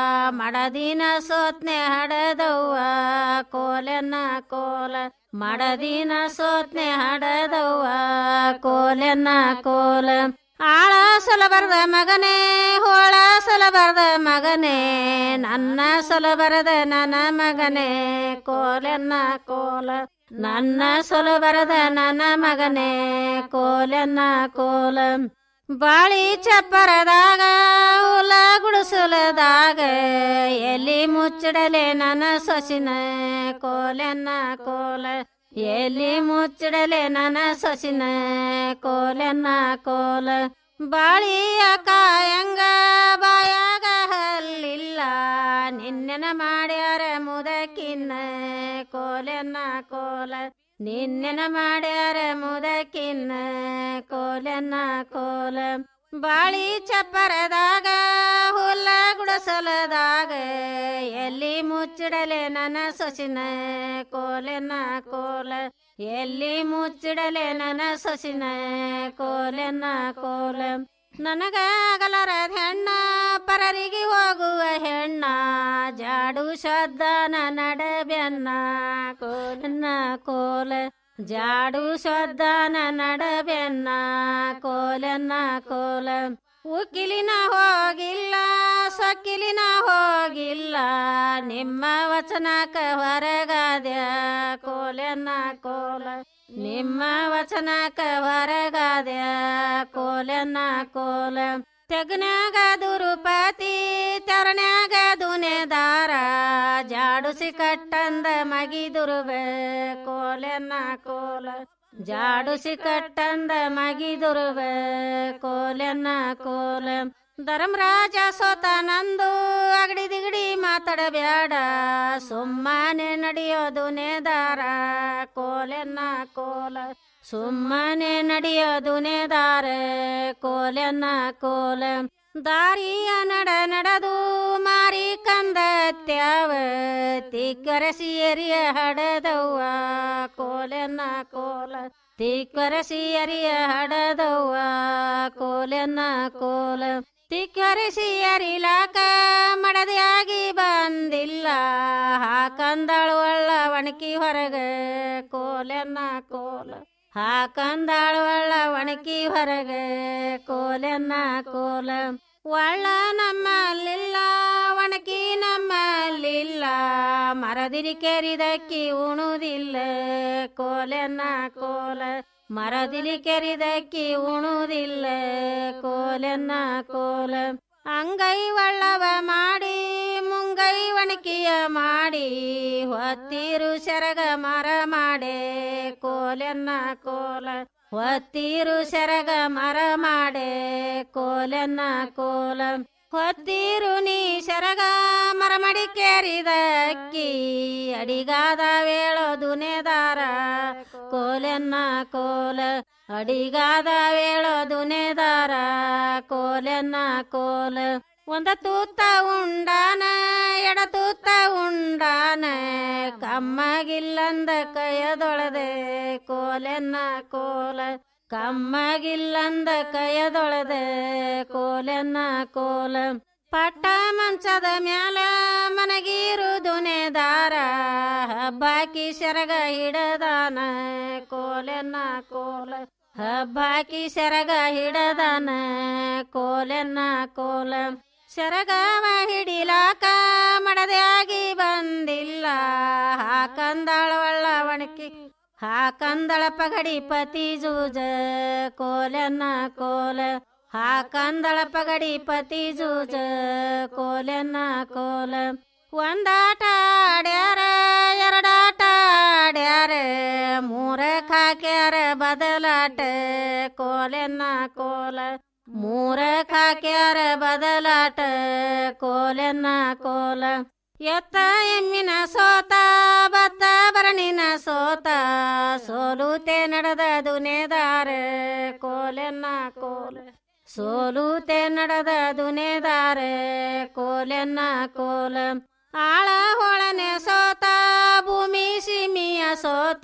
ಮಡದಿನ ಸೋತ್ನೆ ಹಡದವ್ವ ಕೋಲೆನ್ನ ಕೋಲ ಮಡದಿನ ಸೋತ್ನೆ ಹಡದವ್ವ ಕೋಲೆನ್ನ ಕೋಲ ಆಳ ಸೊಲಬರದ ಮಗನೇ ಹೋಳ ಸೊಲಬರದ ಮಗನೇ ನನ್ನ ಸೊಲಬರದ ನನ್ನ ಮಗನೇ ಕೋಲೆನ್ನ ಕೋಲ ನನ್ನ ಸೊಲಬರದ ನನ್ನ ಮಗನೇ ಕೋಲೆನ್ನ ಕೋಲ ಬಾಳಿ ಚಪ್ಪರದಾಗ ಹುಲ ಗುಡಿಸಲದಾಗ ಎಲ್ಲಿ ಮುಚ್ಚಿಡಲೆ ನನ್ನ ಸೊಸಿನ ಕೋಲೆನ್ನ ಕೋಲ ಎಲ್ಲಿ ಮುಚ್ಚಿಡಲೆ ನನ್ನ ಸೊಸಿನ ಕೋಲೆನ್ನ ಕೋಲ ಬಾಳಿಯ ಕಾಯಂಗ ಬಾಯಾಗ ಹಲ್ಲಿಲ್ಲ ನಿನ್ನೆನ ಮಾಡ್ಯಾರ ಮುದಕಿನ್ನ ಕೋಲೆನ್ನ ಕೋಲ ನಿನ್ನೆನ ಮಾಡ್ಯಾರ ಮುದಕಿನ್ನ ಕೋಲೆನ್ನ ಕೋಲ ಬಾಳಿ ಚಪ್ಪರದಾಗ ಹುಲ್ಲ ಗುಡಸಲದಾಗ ಎಲ್ಲಿ ಮುಚ್ಚಿಡಲೆ ನನ್ನ ಸೊಸಿನ ಕೋಲೆನ್ನ ಕೋಲ ಎಲ್ಲಿ ಮುಚ್ಚಿಡಲೆ ನನ್ನ ಸೊಸಿನ ಕೋಲೆನ್ನ ಕೋಲ ನನಗಾಗಲರದ ಹೆಣ್ಣ ಪರರಿಗೆ ಹೋಗುವ ಹೆಣ್ಣ ಜಾಡು ಶಬ್ದನ ನಡಬೆನ್ನ ಕೋಲನ್ನ ಕೋಲ ಜಾಡು ಶಬ್ದನ ನಡಬೆನ್ನ ಕೋಲನ್ನ ಕೋಲ ಉಕ್ಕಿಲಿನ ಹೋಗಿಲ್ಲ ಸೊಕ್ಕಿಲಿನ ಹೋಗಿಲ್ಲ ನಿಮ್ಮ ವಚನಕ ಹೊರಗಾದ್ಯ ಕೋಲೆನ್ನ ಕೋಲ ನಿಮ್ಮ ವಚನಕ ಹೊರಗಾದ್ಯ ಕೋಲೆನ್ನ ಕೋಲ ತೆಗನ್ಯಾಗ ದುರುಪತಿ ತೆರನ್ಯಾಗ ದುನೆದಾರ ಜಾಡುಸಿ ಕಟ್ಟಂದ ಮಗಿ ದುರುಬೆ ಕೋಲೆನ್ನ ಕೋಲ ಜಾಡುಸಿ ಕಟ್ಟಂದ ಮಗಿ ದುರುಬೆ ಕೋಲೆನ್ನ ಕೋಲ ಧರ್ಮರಾಜ ಸೋತ ನಂದು ಅಗಡಿ ದಿಗಡಿ ಮಾತಾಡಬ್ಯಾಡ ಸುಮ್ಮನೆ ನಡೆಯೋದು ನೇದಾರ ಕೋಲೆನ್ನ ಕೋಲ ಸುಮ್ಮನೆ ನಡೆಯೋದು ನೇದಾರ ಕೋಲೆನ್ನ ಕೋಲ ದಾರಿಯ ನಡ ನಡೆದು ಮಾರಿ ಕಂದತ್ಯಾವ ತಿಕ್ಕರಸಿ ಎರಿಯ ಹಡದವ್ವ ಕೋಲೆನ್ನ ಕೋಲ ತಿಕ್ಕರಸಿ ಎರಿಯ ಹಡದವ್ವ ಕೋಲೆನ್ನ ಕೋಲ ತಿಕ್ಕರಿಸಿ ಅರಿಲಾಕ ಮಡದಿಯಾಗಿ ಬಂದಿಲ್ಲ ಹಾಕಂದಳು ಒಳ್ಳ ಒಣಕಿ ಹೊರಗ ಕೋಲೆನ್ನ ಕೋಲ ಹಾಕಂದಾಳು ಒಳ್ಳ ಒಣಕಿ ಹೊರಗ ಕೋಲೆನ್ನ ಕೋಲ ಒಳ್ಳ ನಮ್ಮಲ್ಲಿಲ್ಲ ಒಣಕಿ ನಮ್ಮಲ್ಲಿಲ್ಲ ಮರದಿರಿ ಕೆರಿದಕ್ಕಿ ಉಣುದಿಲ್ಲ ಕೋಲೆನ್ನ ಕೋಲ ಮರದಿಲಿ ಕೆರಿದಕ್ಕಿ ಉಣುದಿಲ್ಲ ಕೋಲೆನ್ನ ಕೋಲ ಅಂಗೈ ಒಳ್ಳವ ಮಾಡಿ ಮುಂಗೈ ಒಣಕಿಯ ಮಾಡಿ ಹೊತ್ತಿರು ಸೆರಗ ಮರ ಮಾಡೆ ಕೋಲೆನ್ನ ಕೋಲ ಹೊತ್ತಿರು ಸೆರಗ ಮರ ಮಾಡೆ ಕೋಲೆನ್ನ ಕೋಲ ಹೊತ್ತಿರು ನೀ ಸೆರಗ ಮರ ಮಡಿ ಕೇರಿದಕ್ಕಿ ಅಡಿಗಾದ ವೇಳೋ ದುನೆದಾರ ಕೋಲೆನ್ನ ಕೋಲ ಅಡಿಗಾದ ವೇಳೋ ದುನೆದಾರ ಕೋಲೆನ್ನ ಕೋಲ ಒಂದ ತೂತ ಉಂಡಾನ ಎಡ ತೂತ ಉಂಡಾನ ಕಮ್ಮಗಿಲ್ಲಂದ ಕೈಯದೊಳದೆ ಕೋಲೆನ್ನ ಕೋಲ ಕಮ್ಮಗಿಲ್ಲಂದ ಕೈಯದೊಳದೆ ಕೋಲೆನ್ನ ಕೋಲ ಪಟ್ಟ ಮಂಚದ ಮ್ಯಾಲ ಮನಗೀರು ದುನೆದಾರ ಹಬ್ಬಾಕಿ ಸೆರಗ ಹಿಡದಾನ ಕೋಲೆನ್ನ ಕೋಲ ಹಬ್ಬಾಕಿ ಸೆರಗ ಹಿಡದಾನ ಕೋಲೆನ್ನ ಕೋಲ ಸೆರಗವ ಹಿಡಿಲಾಕ ಮಡದೆಯಾಗಿ ಬಂದಿಲ್ಲ ಹಾಕಂದಾಳ ಒಳ್ಳ ಒಣಕಿ ಹಾಕಂದಳ ಪಗಡಿ ಪತಿ ಜೂಜ ಕೋಲೆನ್ನ ಕೋಲ ಹಾಕಂದಳ ಪಗಡಿ ಪತಿ ಜೂಜ ಕೋಲೆನ್ನ ಕೋಲ ಒಂದಾಟ ಆಡ್ಯಾರ ಎರಡಾಟ ಆಡ್ಯಾರ ಮೂರ ಕಾಕ್ಯಾರ ಬದಲಾಟ ಕೋಲೆನ್ನ ಕೋಲ ಮೂರ ಕಾಕ್ಯಾರ ಬದಲಾಟ ಕೋಲೆನ್ನ ಕೋಲ ಎತ್ತ ಎಮ್ಮಿನ ಸೋತ ಬತ್ತ ಬರಣಿನ ಸೋತ ಸೋಲುತೆ ನಡೆದ ದುನೆದಾರ ಕೋಲೆನ್ನ ಕೋಲ ಸೋಲುತೆ ನಡೆದ ದುನೆದಾರ ಕೋಲೆನ್ನ ಕೋಲ ಆಳ ಹೊಳನೆ ಸೋತ ಭೂಮಿ ಸಿಮಿಯ ಸೋತ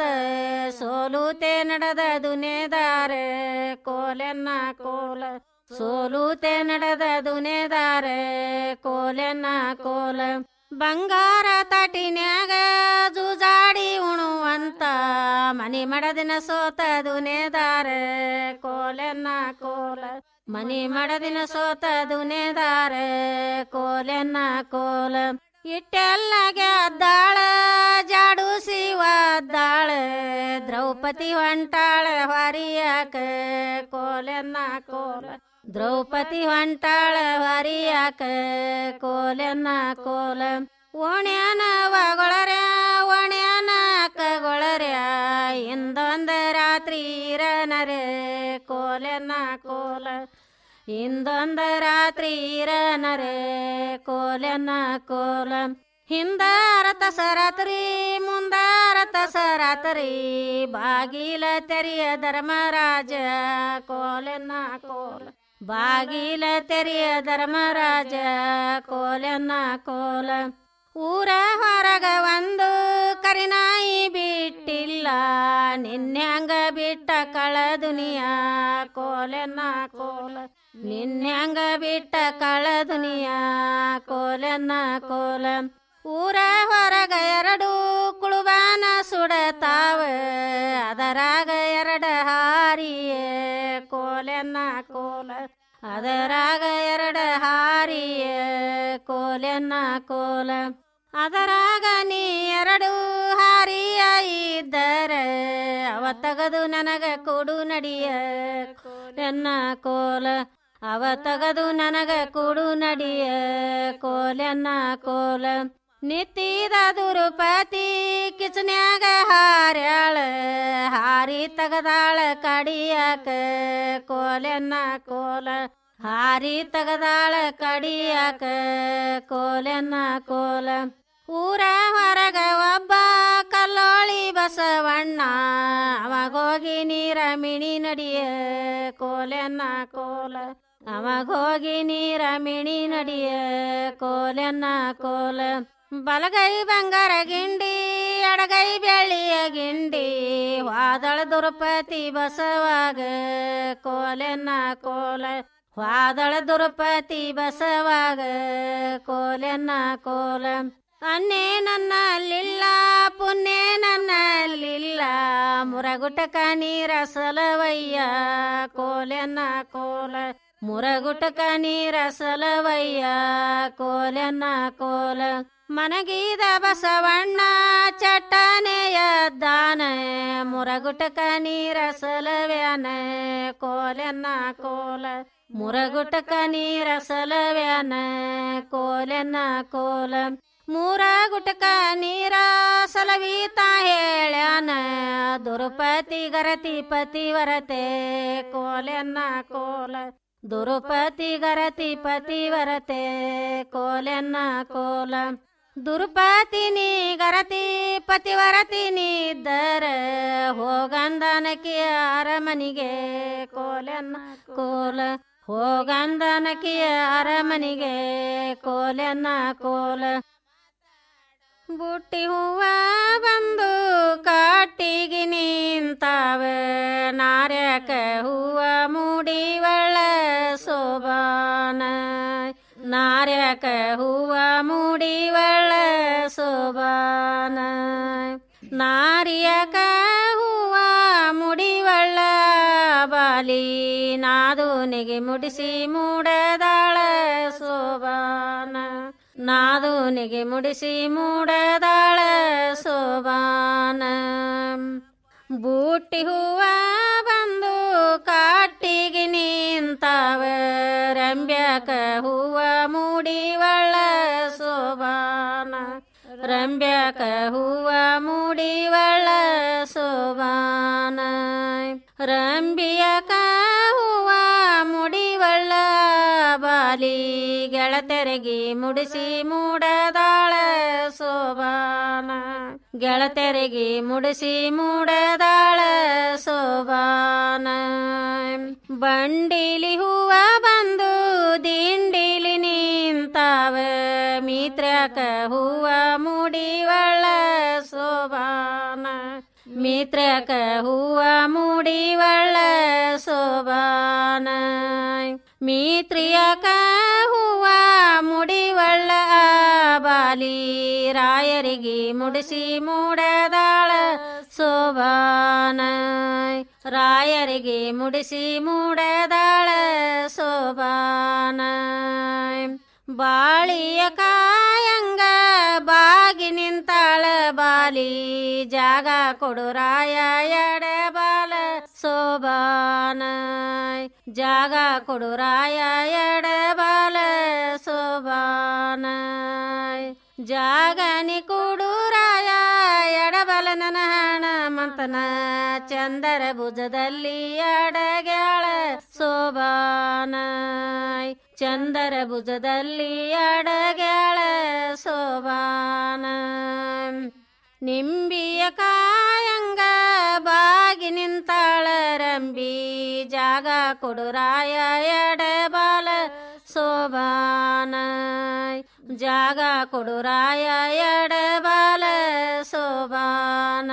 ಸೋಲುತೆ ನಡೆದ ದುನೆದಾರ ಕೋಲೆನ್ನ ಕೋಲ ಸೋಲುತೆ ನಡೆದ ದುನೆದಾರ ಕೋಲೆನ್ನ ಕೋಲ ಬಂಗಾರ ತಟಿನ್ಯಾಗ ಜೂಜಾಡಿ ಉಣುವಂತ ಮನಿ ಮಡದಿನ ಸೋತ ದುನೆದಾರ ಕೋಲೆನ್ನ ಕೋಲ ಮನಿ ಮಡದಿನ ಸೋತ ದುನೆದಾರ ಕೋಲೆನ್ನ ಕೋಲ ಇಟ್ಟೆಲ್ಲ ಗೆದ್ದಾಳ ಜಾಡು ಶಿವದ್ದಾಳ ದ್ರೌಪದಿ ಹೊಂಟಾಳ ಹೊರಿಯಾಕ ಕೋಲೆನ್ನ ಕೋಲ ದ್ರೌಪದಿ ಹೊಂಟಾಳ ಹೊರಿಯಾಕ ಕೋಲೆನ್ನ ಕೋಲ ಓಣ್ಯಾನ ಒಗೊಳರ್ಯ ಓಣ್ಯಾನ ಅಕ್ಕಗೊಳರ್ಯ ಇಂದೊಂದ ರಾತ್ರಿ ಇರನರೆ ಕೋಲೆನ್ನ ಕೋಲ ಇಂದೊಂದ ರಾತ್ರಿ ಇರನರೆ ಕೋಲೆನ್ನ ಕೋಲ ಹಿಂದ ಅರತಸ ರಾತ್ರಿ ಮುಂದ ಅರತಸ ರಾತ್ರಿ ಬಾಗಿಲ ತೆರೆಯ ಧರ್ಮರಾಜ ಕೋಲೆನ್ನ ಕೋಲ ಬಾಗಿಲ ತೆರೆಯ ಧರ್ಮರಾಜ ಕೋಲೆನ್ನ ಕೋಲ ಊರ ಹೊರಗ ಒಂದು ಕರಿನಾಯಿ ಬಿಟ್ಟಿಲ್ಲ ನಿನ್ಯಾಂಗ ಬಿಟ್ಟ ಕಳ ದುನಿಯ ಕೋಲೆನ್ನ ಕೋಲ ನಿನ್ಯಾಂಗ ಬಿಟ್ಟ ಕಳ ದುನಿಯ ಕೋಲೆನ್ನ ಕೋಲ ಊರ ಹೊರಗ ಎರಡು ಕುಳುಬಾನ ಸುಡತಾವ ಅದರಾಗ ಎರಡ ಹಾರಿಯೇ ಕೋಲೆನ್ನ ಕೋಲ ಅದರಾಗ ಎರಡ ಹಾರಿಯ ಕೋಲೆನ್ನ ಕೋಲ ಅದರಾಗ ನೀ ಎರಡು ಹಾರಿಯ ಇದ್ದರೆ ಅವ ತಗದು ನನಗ ಕೊಡು ನಡಿಯ ಕೋಲೆನ್ನ ಕೋಲ ಅವ ತಗದು ನನಗ ಕೊಡು ನಡಿಯ ಕೋಲೆನ್ನ ಕೋಲ ನಿತ್ತಿದ ದುರುಪತಿ ಕಿಚನ್ಯಾಗ ಹಾರ್ಯಾಳ ಹಾರಿ ತಗದಾಳ ಕಡಿಯಾಕ ಕೋಲೆನ್ನ ಕೋಲ ಹಾರಿ ತಗದಾಳ ಕಡಿಯಾಕ ಕೋಲೆನ್ನ ಕೋಲ ಊರ ಹೊರಗ ಒಬ್ಬ ಕಲ್ಲೋಳಿ ಬಸವಣ್ಣ ಅವಾಗೋಗಿ ನೀರ ಮಿಣಿ ನಡಿಯ ಕೋಲೆನ್ನ ಕೋಲ ಅವಾಗೋಗಿ ನೀರ ಮಿಣಿ ನಡಿಯ ಕೋಲೆನ್ನ ಕೋಲ ಬಲಗೈ ಬಂಗಾರ ಗಿಂಡಿ ಎಡಗೈ ಬೆಳ್ಳಿಯ ಗಿಂಡಿ ವಾದಳ ದುರುಪತಿ ಬಸವಾಗ ಕೋಲೆನ್ನ ಕೋಲ ವಾದಳ ದುರುಪತಿ ಬಸವಾಗ ಕೋಲೆನ್ನ ಕೋಲ ಅನ್ನೇ ನನ್ನಲ್ಲಿಲ್ಲ ಪುಣ್ಯ ನನ್ನಲ್ಲಿಲ್ಲ ಮುರಗುಟಕ ನೀರ ಸಲವಯ್ಯ ಕೋಲೆನ್ನ ಕೋಲ ಮುರಗುಟಕ ನೀರ ಸಲವಯ್ಯ ಕೋಲೆನ್ನ ಕೋಲ ಮನಗೀದ ಬಸವಣ್ಣ ಚಟ್ಟನೆಯ ದಾನ ಮುರಗುಟಕ ನೀರ ಸಲವ್ಯಾನ ಕೋಲೆನ್ನ ಕೋಲ ಮುರಗುಟಕ ನೀರ ಸಲವ್ಯಾನ ಕೋಲೆನ್ನ ಕೋಲ ಮೂರ ಗುಟಕ ನೀರ ಸಲವೀತ ಹೇಳ್ಯಾನ ದುರುಪತಿ ಗರತಿ ಪತಿವರತೆ ಕೋಲೆನ್ನ ಕೋಲ ದುರುಪತಿ ಗರತಿ ಪತಿವರತೆ ಕೋಲೆನ್ನ ಕೋಲ ದುರುಪತಿ ನೀ ಗರತಿ ಪತಿವರತಿ ನೀದ್ದರ ಹೋಗಂದನಕಿಯ ಅರಮನಿಗೆ ಕೋಲೆನ್ನ ಕೋಲ ಹೋಗಂದನಕಿಯ ಅರಮನಿಗೆ ಕೋಲೆನ್ನ ಕೋಲ ಬುಟ್ಟಿ ಹೂವ ಬಂದು ಕಾಟಿಗೆ ನಿಂತಾವ ನಾರ್ಯಕ ಹೂವ ಮೂಡಿವಳ ಸೋಬಾನ ನಾರ್ಯಕ ಹೂವ ಮೂಡಿವಳ ಸೋಬಾನ ನಾರ್ಯಕ ಹೂವ ಮುಡಿವಳ್ಳ ಬಾಲಿ ನಾದೂನಿಗೆ ಮುಡಿಸಿ ಮೂಡದಾಳ ಸೋಬಾನ ನಾದೂನಿಗೆ ಮುಡಿಸಿ ಮೂಡದಾಳ ಸೋಬಾನ ಬೂಟಿ ಹೂವ ಬಂದು ಕಾಟಿಗೆ ನಿಂತಾವ ರಂಬ್ಯಾಕ ಹೂವ ಮೂಡಿವಳ ಸೋಬಾನ ರಂಬ್ಯಾಕ ಹೂವ ಮೂಡಿವಳ ಸೋಬಾನ ರಂಬಿಯಕ ಹೂವ ಮುಡಿವಳ್ಳ ಬಾಲಿ ಗೆಳತೆರಗಿ ಮುಡಿಸಿ ಮೂಡದಾಳ ಸೋಬಾನ ಗೆಳತೆರಗಿ ಮುಡಿಸಿ ಮೂಡದಾಳ ಸೋಬಾನ ಬಂಡಿಲಿ ಹೂವ ಬಂದು ದಿಂಡಿಲಿ ನಿಂತಾವ ಮಿತ್ರಕ ಹೂವ ಮುಡಿವಳ ಸೋಬಾನ ಮಿತ್ರಕ ಹೂವ ಮೂಡಿವಳ ಸೋಬಾನ ಮಿತ್ರಿಯಕ ಹೂವ ಮುಡಿವಳ್ಳ ಬಾಲಿ ರಾಯರಿಗೆ ಮುಡಿಸಿ ಮೂಡದಾಳ ಸೋಬಾನ ರಾಯರಿಗೆ ಮುಡಿಸಿ ಮೂಡದಾಳ ಸೋಬಾನ ಬಾಳಿಯ ಕಾಯಂಗ ಬಾಗಿ ನಿಂತಾಳ ಬಾಲಿ ಜಾಗ ಕೊಡು ರಾಯ ಎಡೆ ಬಾಲ ಸೋಬಾನ ಜಾಗ ಕೊಡು ರಾಯ ಎಡೆ ಬಾಲ ಸೋಬಾನ ಜಾಗನಿ ಕೊಡು ರಾಯ ಎಡಬಲ ನನ್ನ ಹಣ ಮಂತನ ಚಂದರ ಭುಜದಲ್ಲಿ ಅಡಗ್ಯಾಳ ಸೋಬಾನ ಚಂದರ ಭುಜದಲ್ಲಿ ಅಡಗ್ಯಾಳ ಸೋಬಾನ ನಿಂಬಿಯ ಕಾಯಂಗ ಬಾಗಿ ನಿಂತಾಳ ರಂಬಿ ಜಾಗ ಕೊಡುರಾಯ ಎಡಬಾಲ ಸೋಬಾನ ಜಾಗ ಕೊಡುರಾಯ ಎಡಬಾಲ ಸೋಬಾನ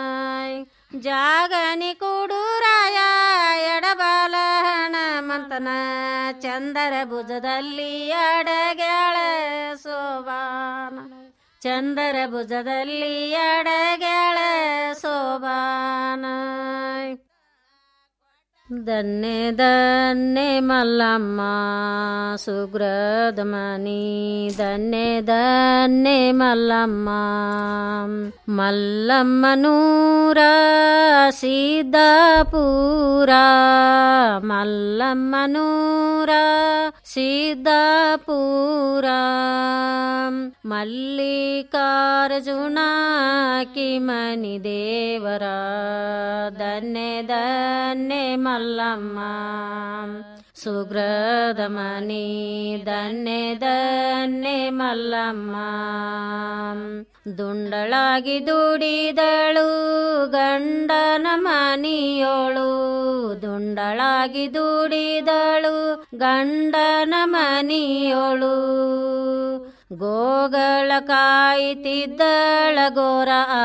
ಜಾಗನಿ ಕೊಡುರಾಯ ಎಡಬಾಲ ಹಣಮಂತನ ಚಂದರ ಭುಜದಲ್ಲಿ ಅಡಗ್ಯಾಳ ಸೋಬಾನ ಚಂದರ ಭುಜದಲ್ಲಿ ಅಡಗ್ಯಾಳ ಸೋಬಾನ ದನ್ನೆ ದನ್ನೆ ಮಲ್ಲಮ್ಮ ಸುಗ್ರದ ಮನಿ ದನ್ನೆ ದನ್ನೆ ಮಲ್ಲಮ್ಮ ಮಲ್ಲಮ್ಮನೂರ ಸಿದ್ದಾಪುರ ಮಲ್ಲಮ್ಮನೂರ ಸಿದ್ದಾಪುರ ಮಲ್ಲಿಕಾರ್ಜುನ ಕಿಮನಿ ದೇವರ ದನ್ನೆ ದನ್ನೆ ಮಲ್ಲಮ್ಮ ಸುಗ್ರದ ಮನಿ ದನ್ನೆ ದನ್ನೆ ಮಲ್ಲಮ್ಮ ದುಂಡಳಾಗಿ ದುಡಿದಳು ಗಂಡನ ಮನಿಯೋಳು ದುಂಡಳಾಗಿ ದುಡಿದಳು ಗಂಡನ ಮನಿಯೋಳು ಗೋಗಳ ಕಾಯ್ತಿದ್ದಳ ಗೋರ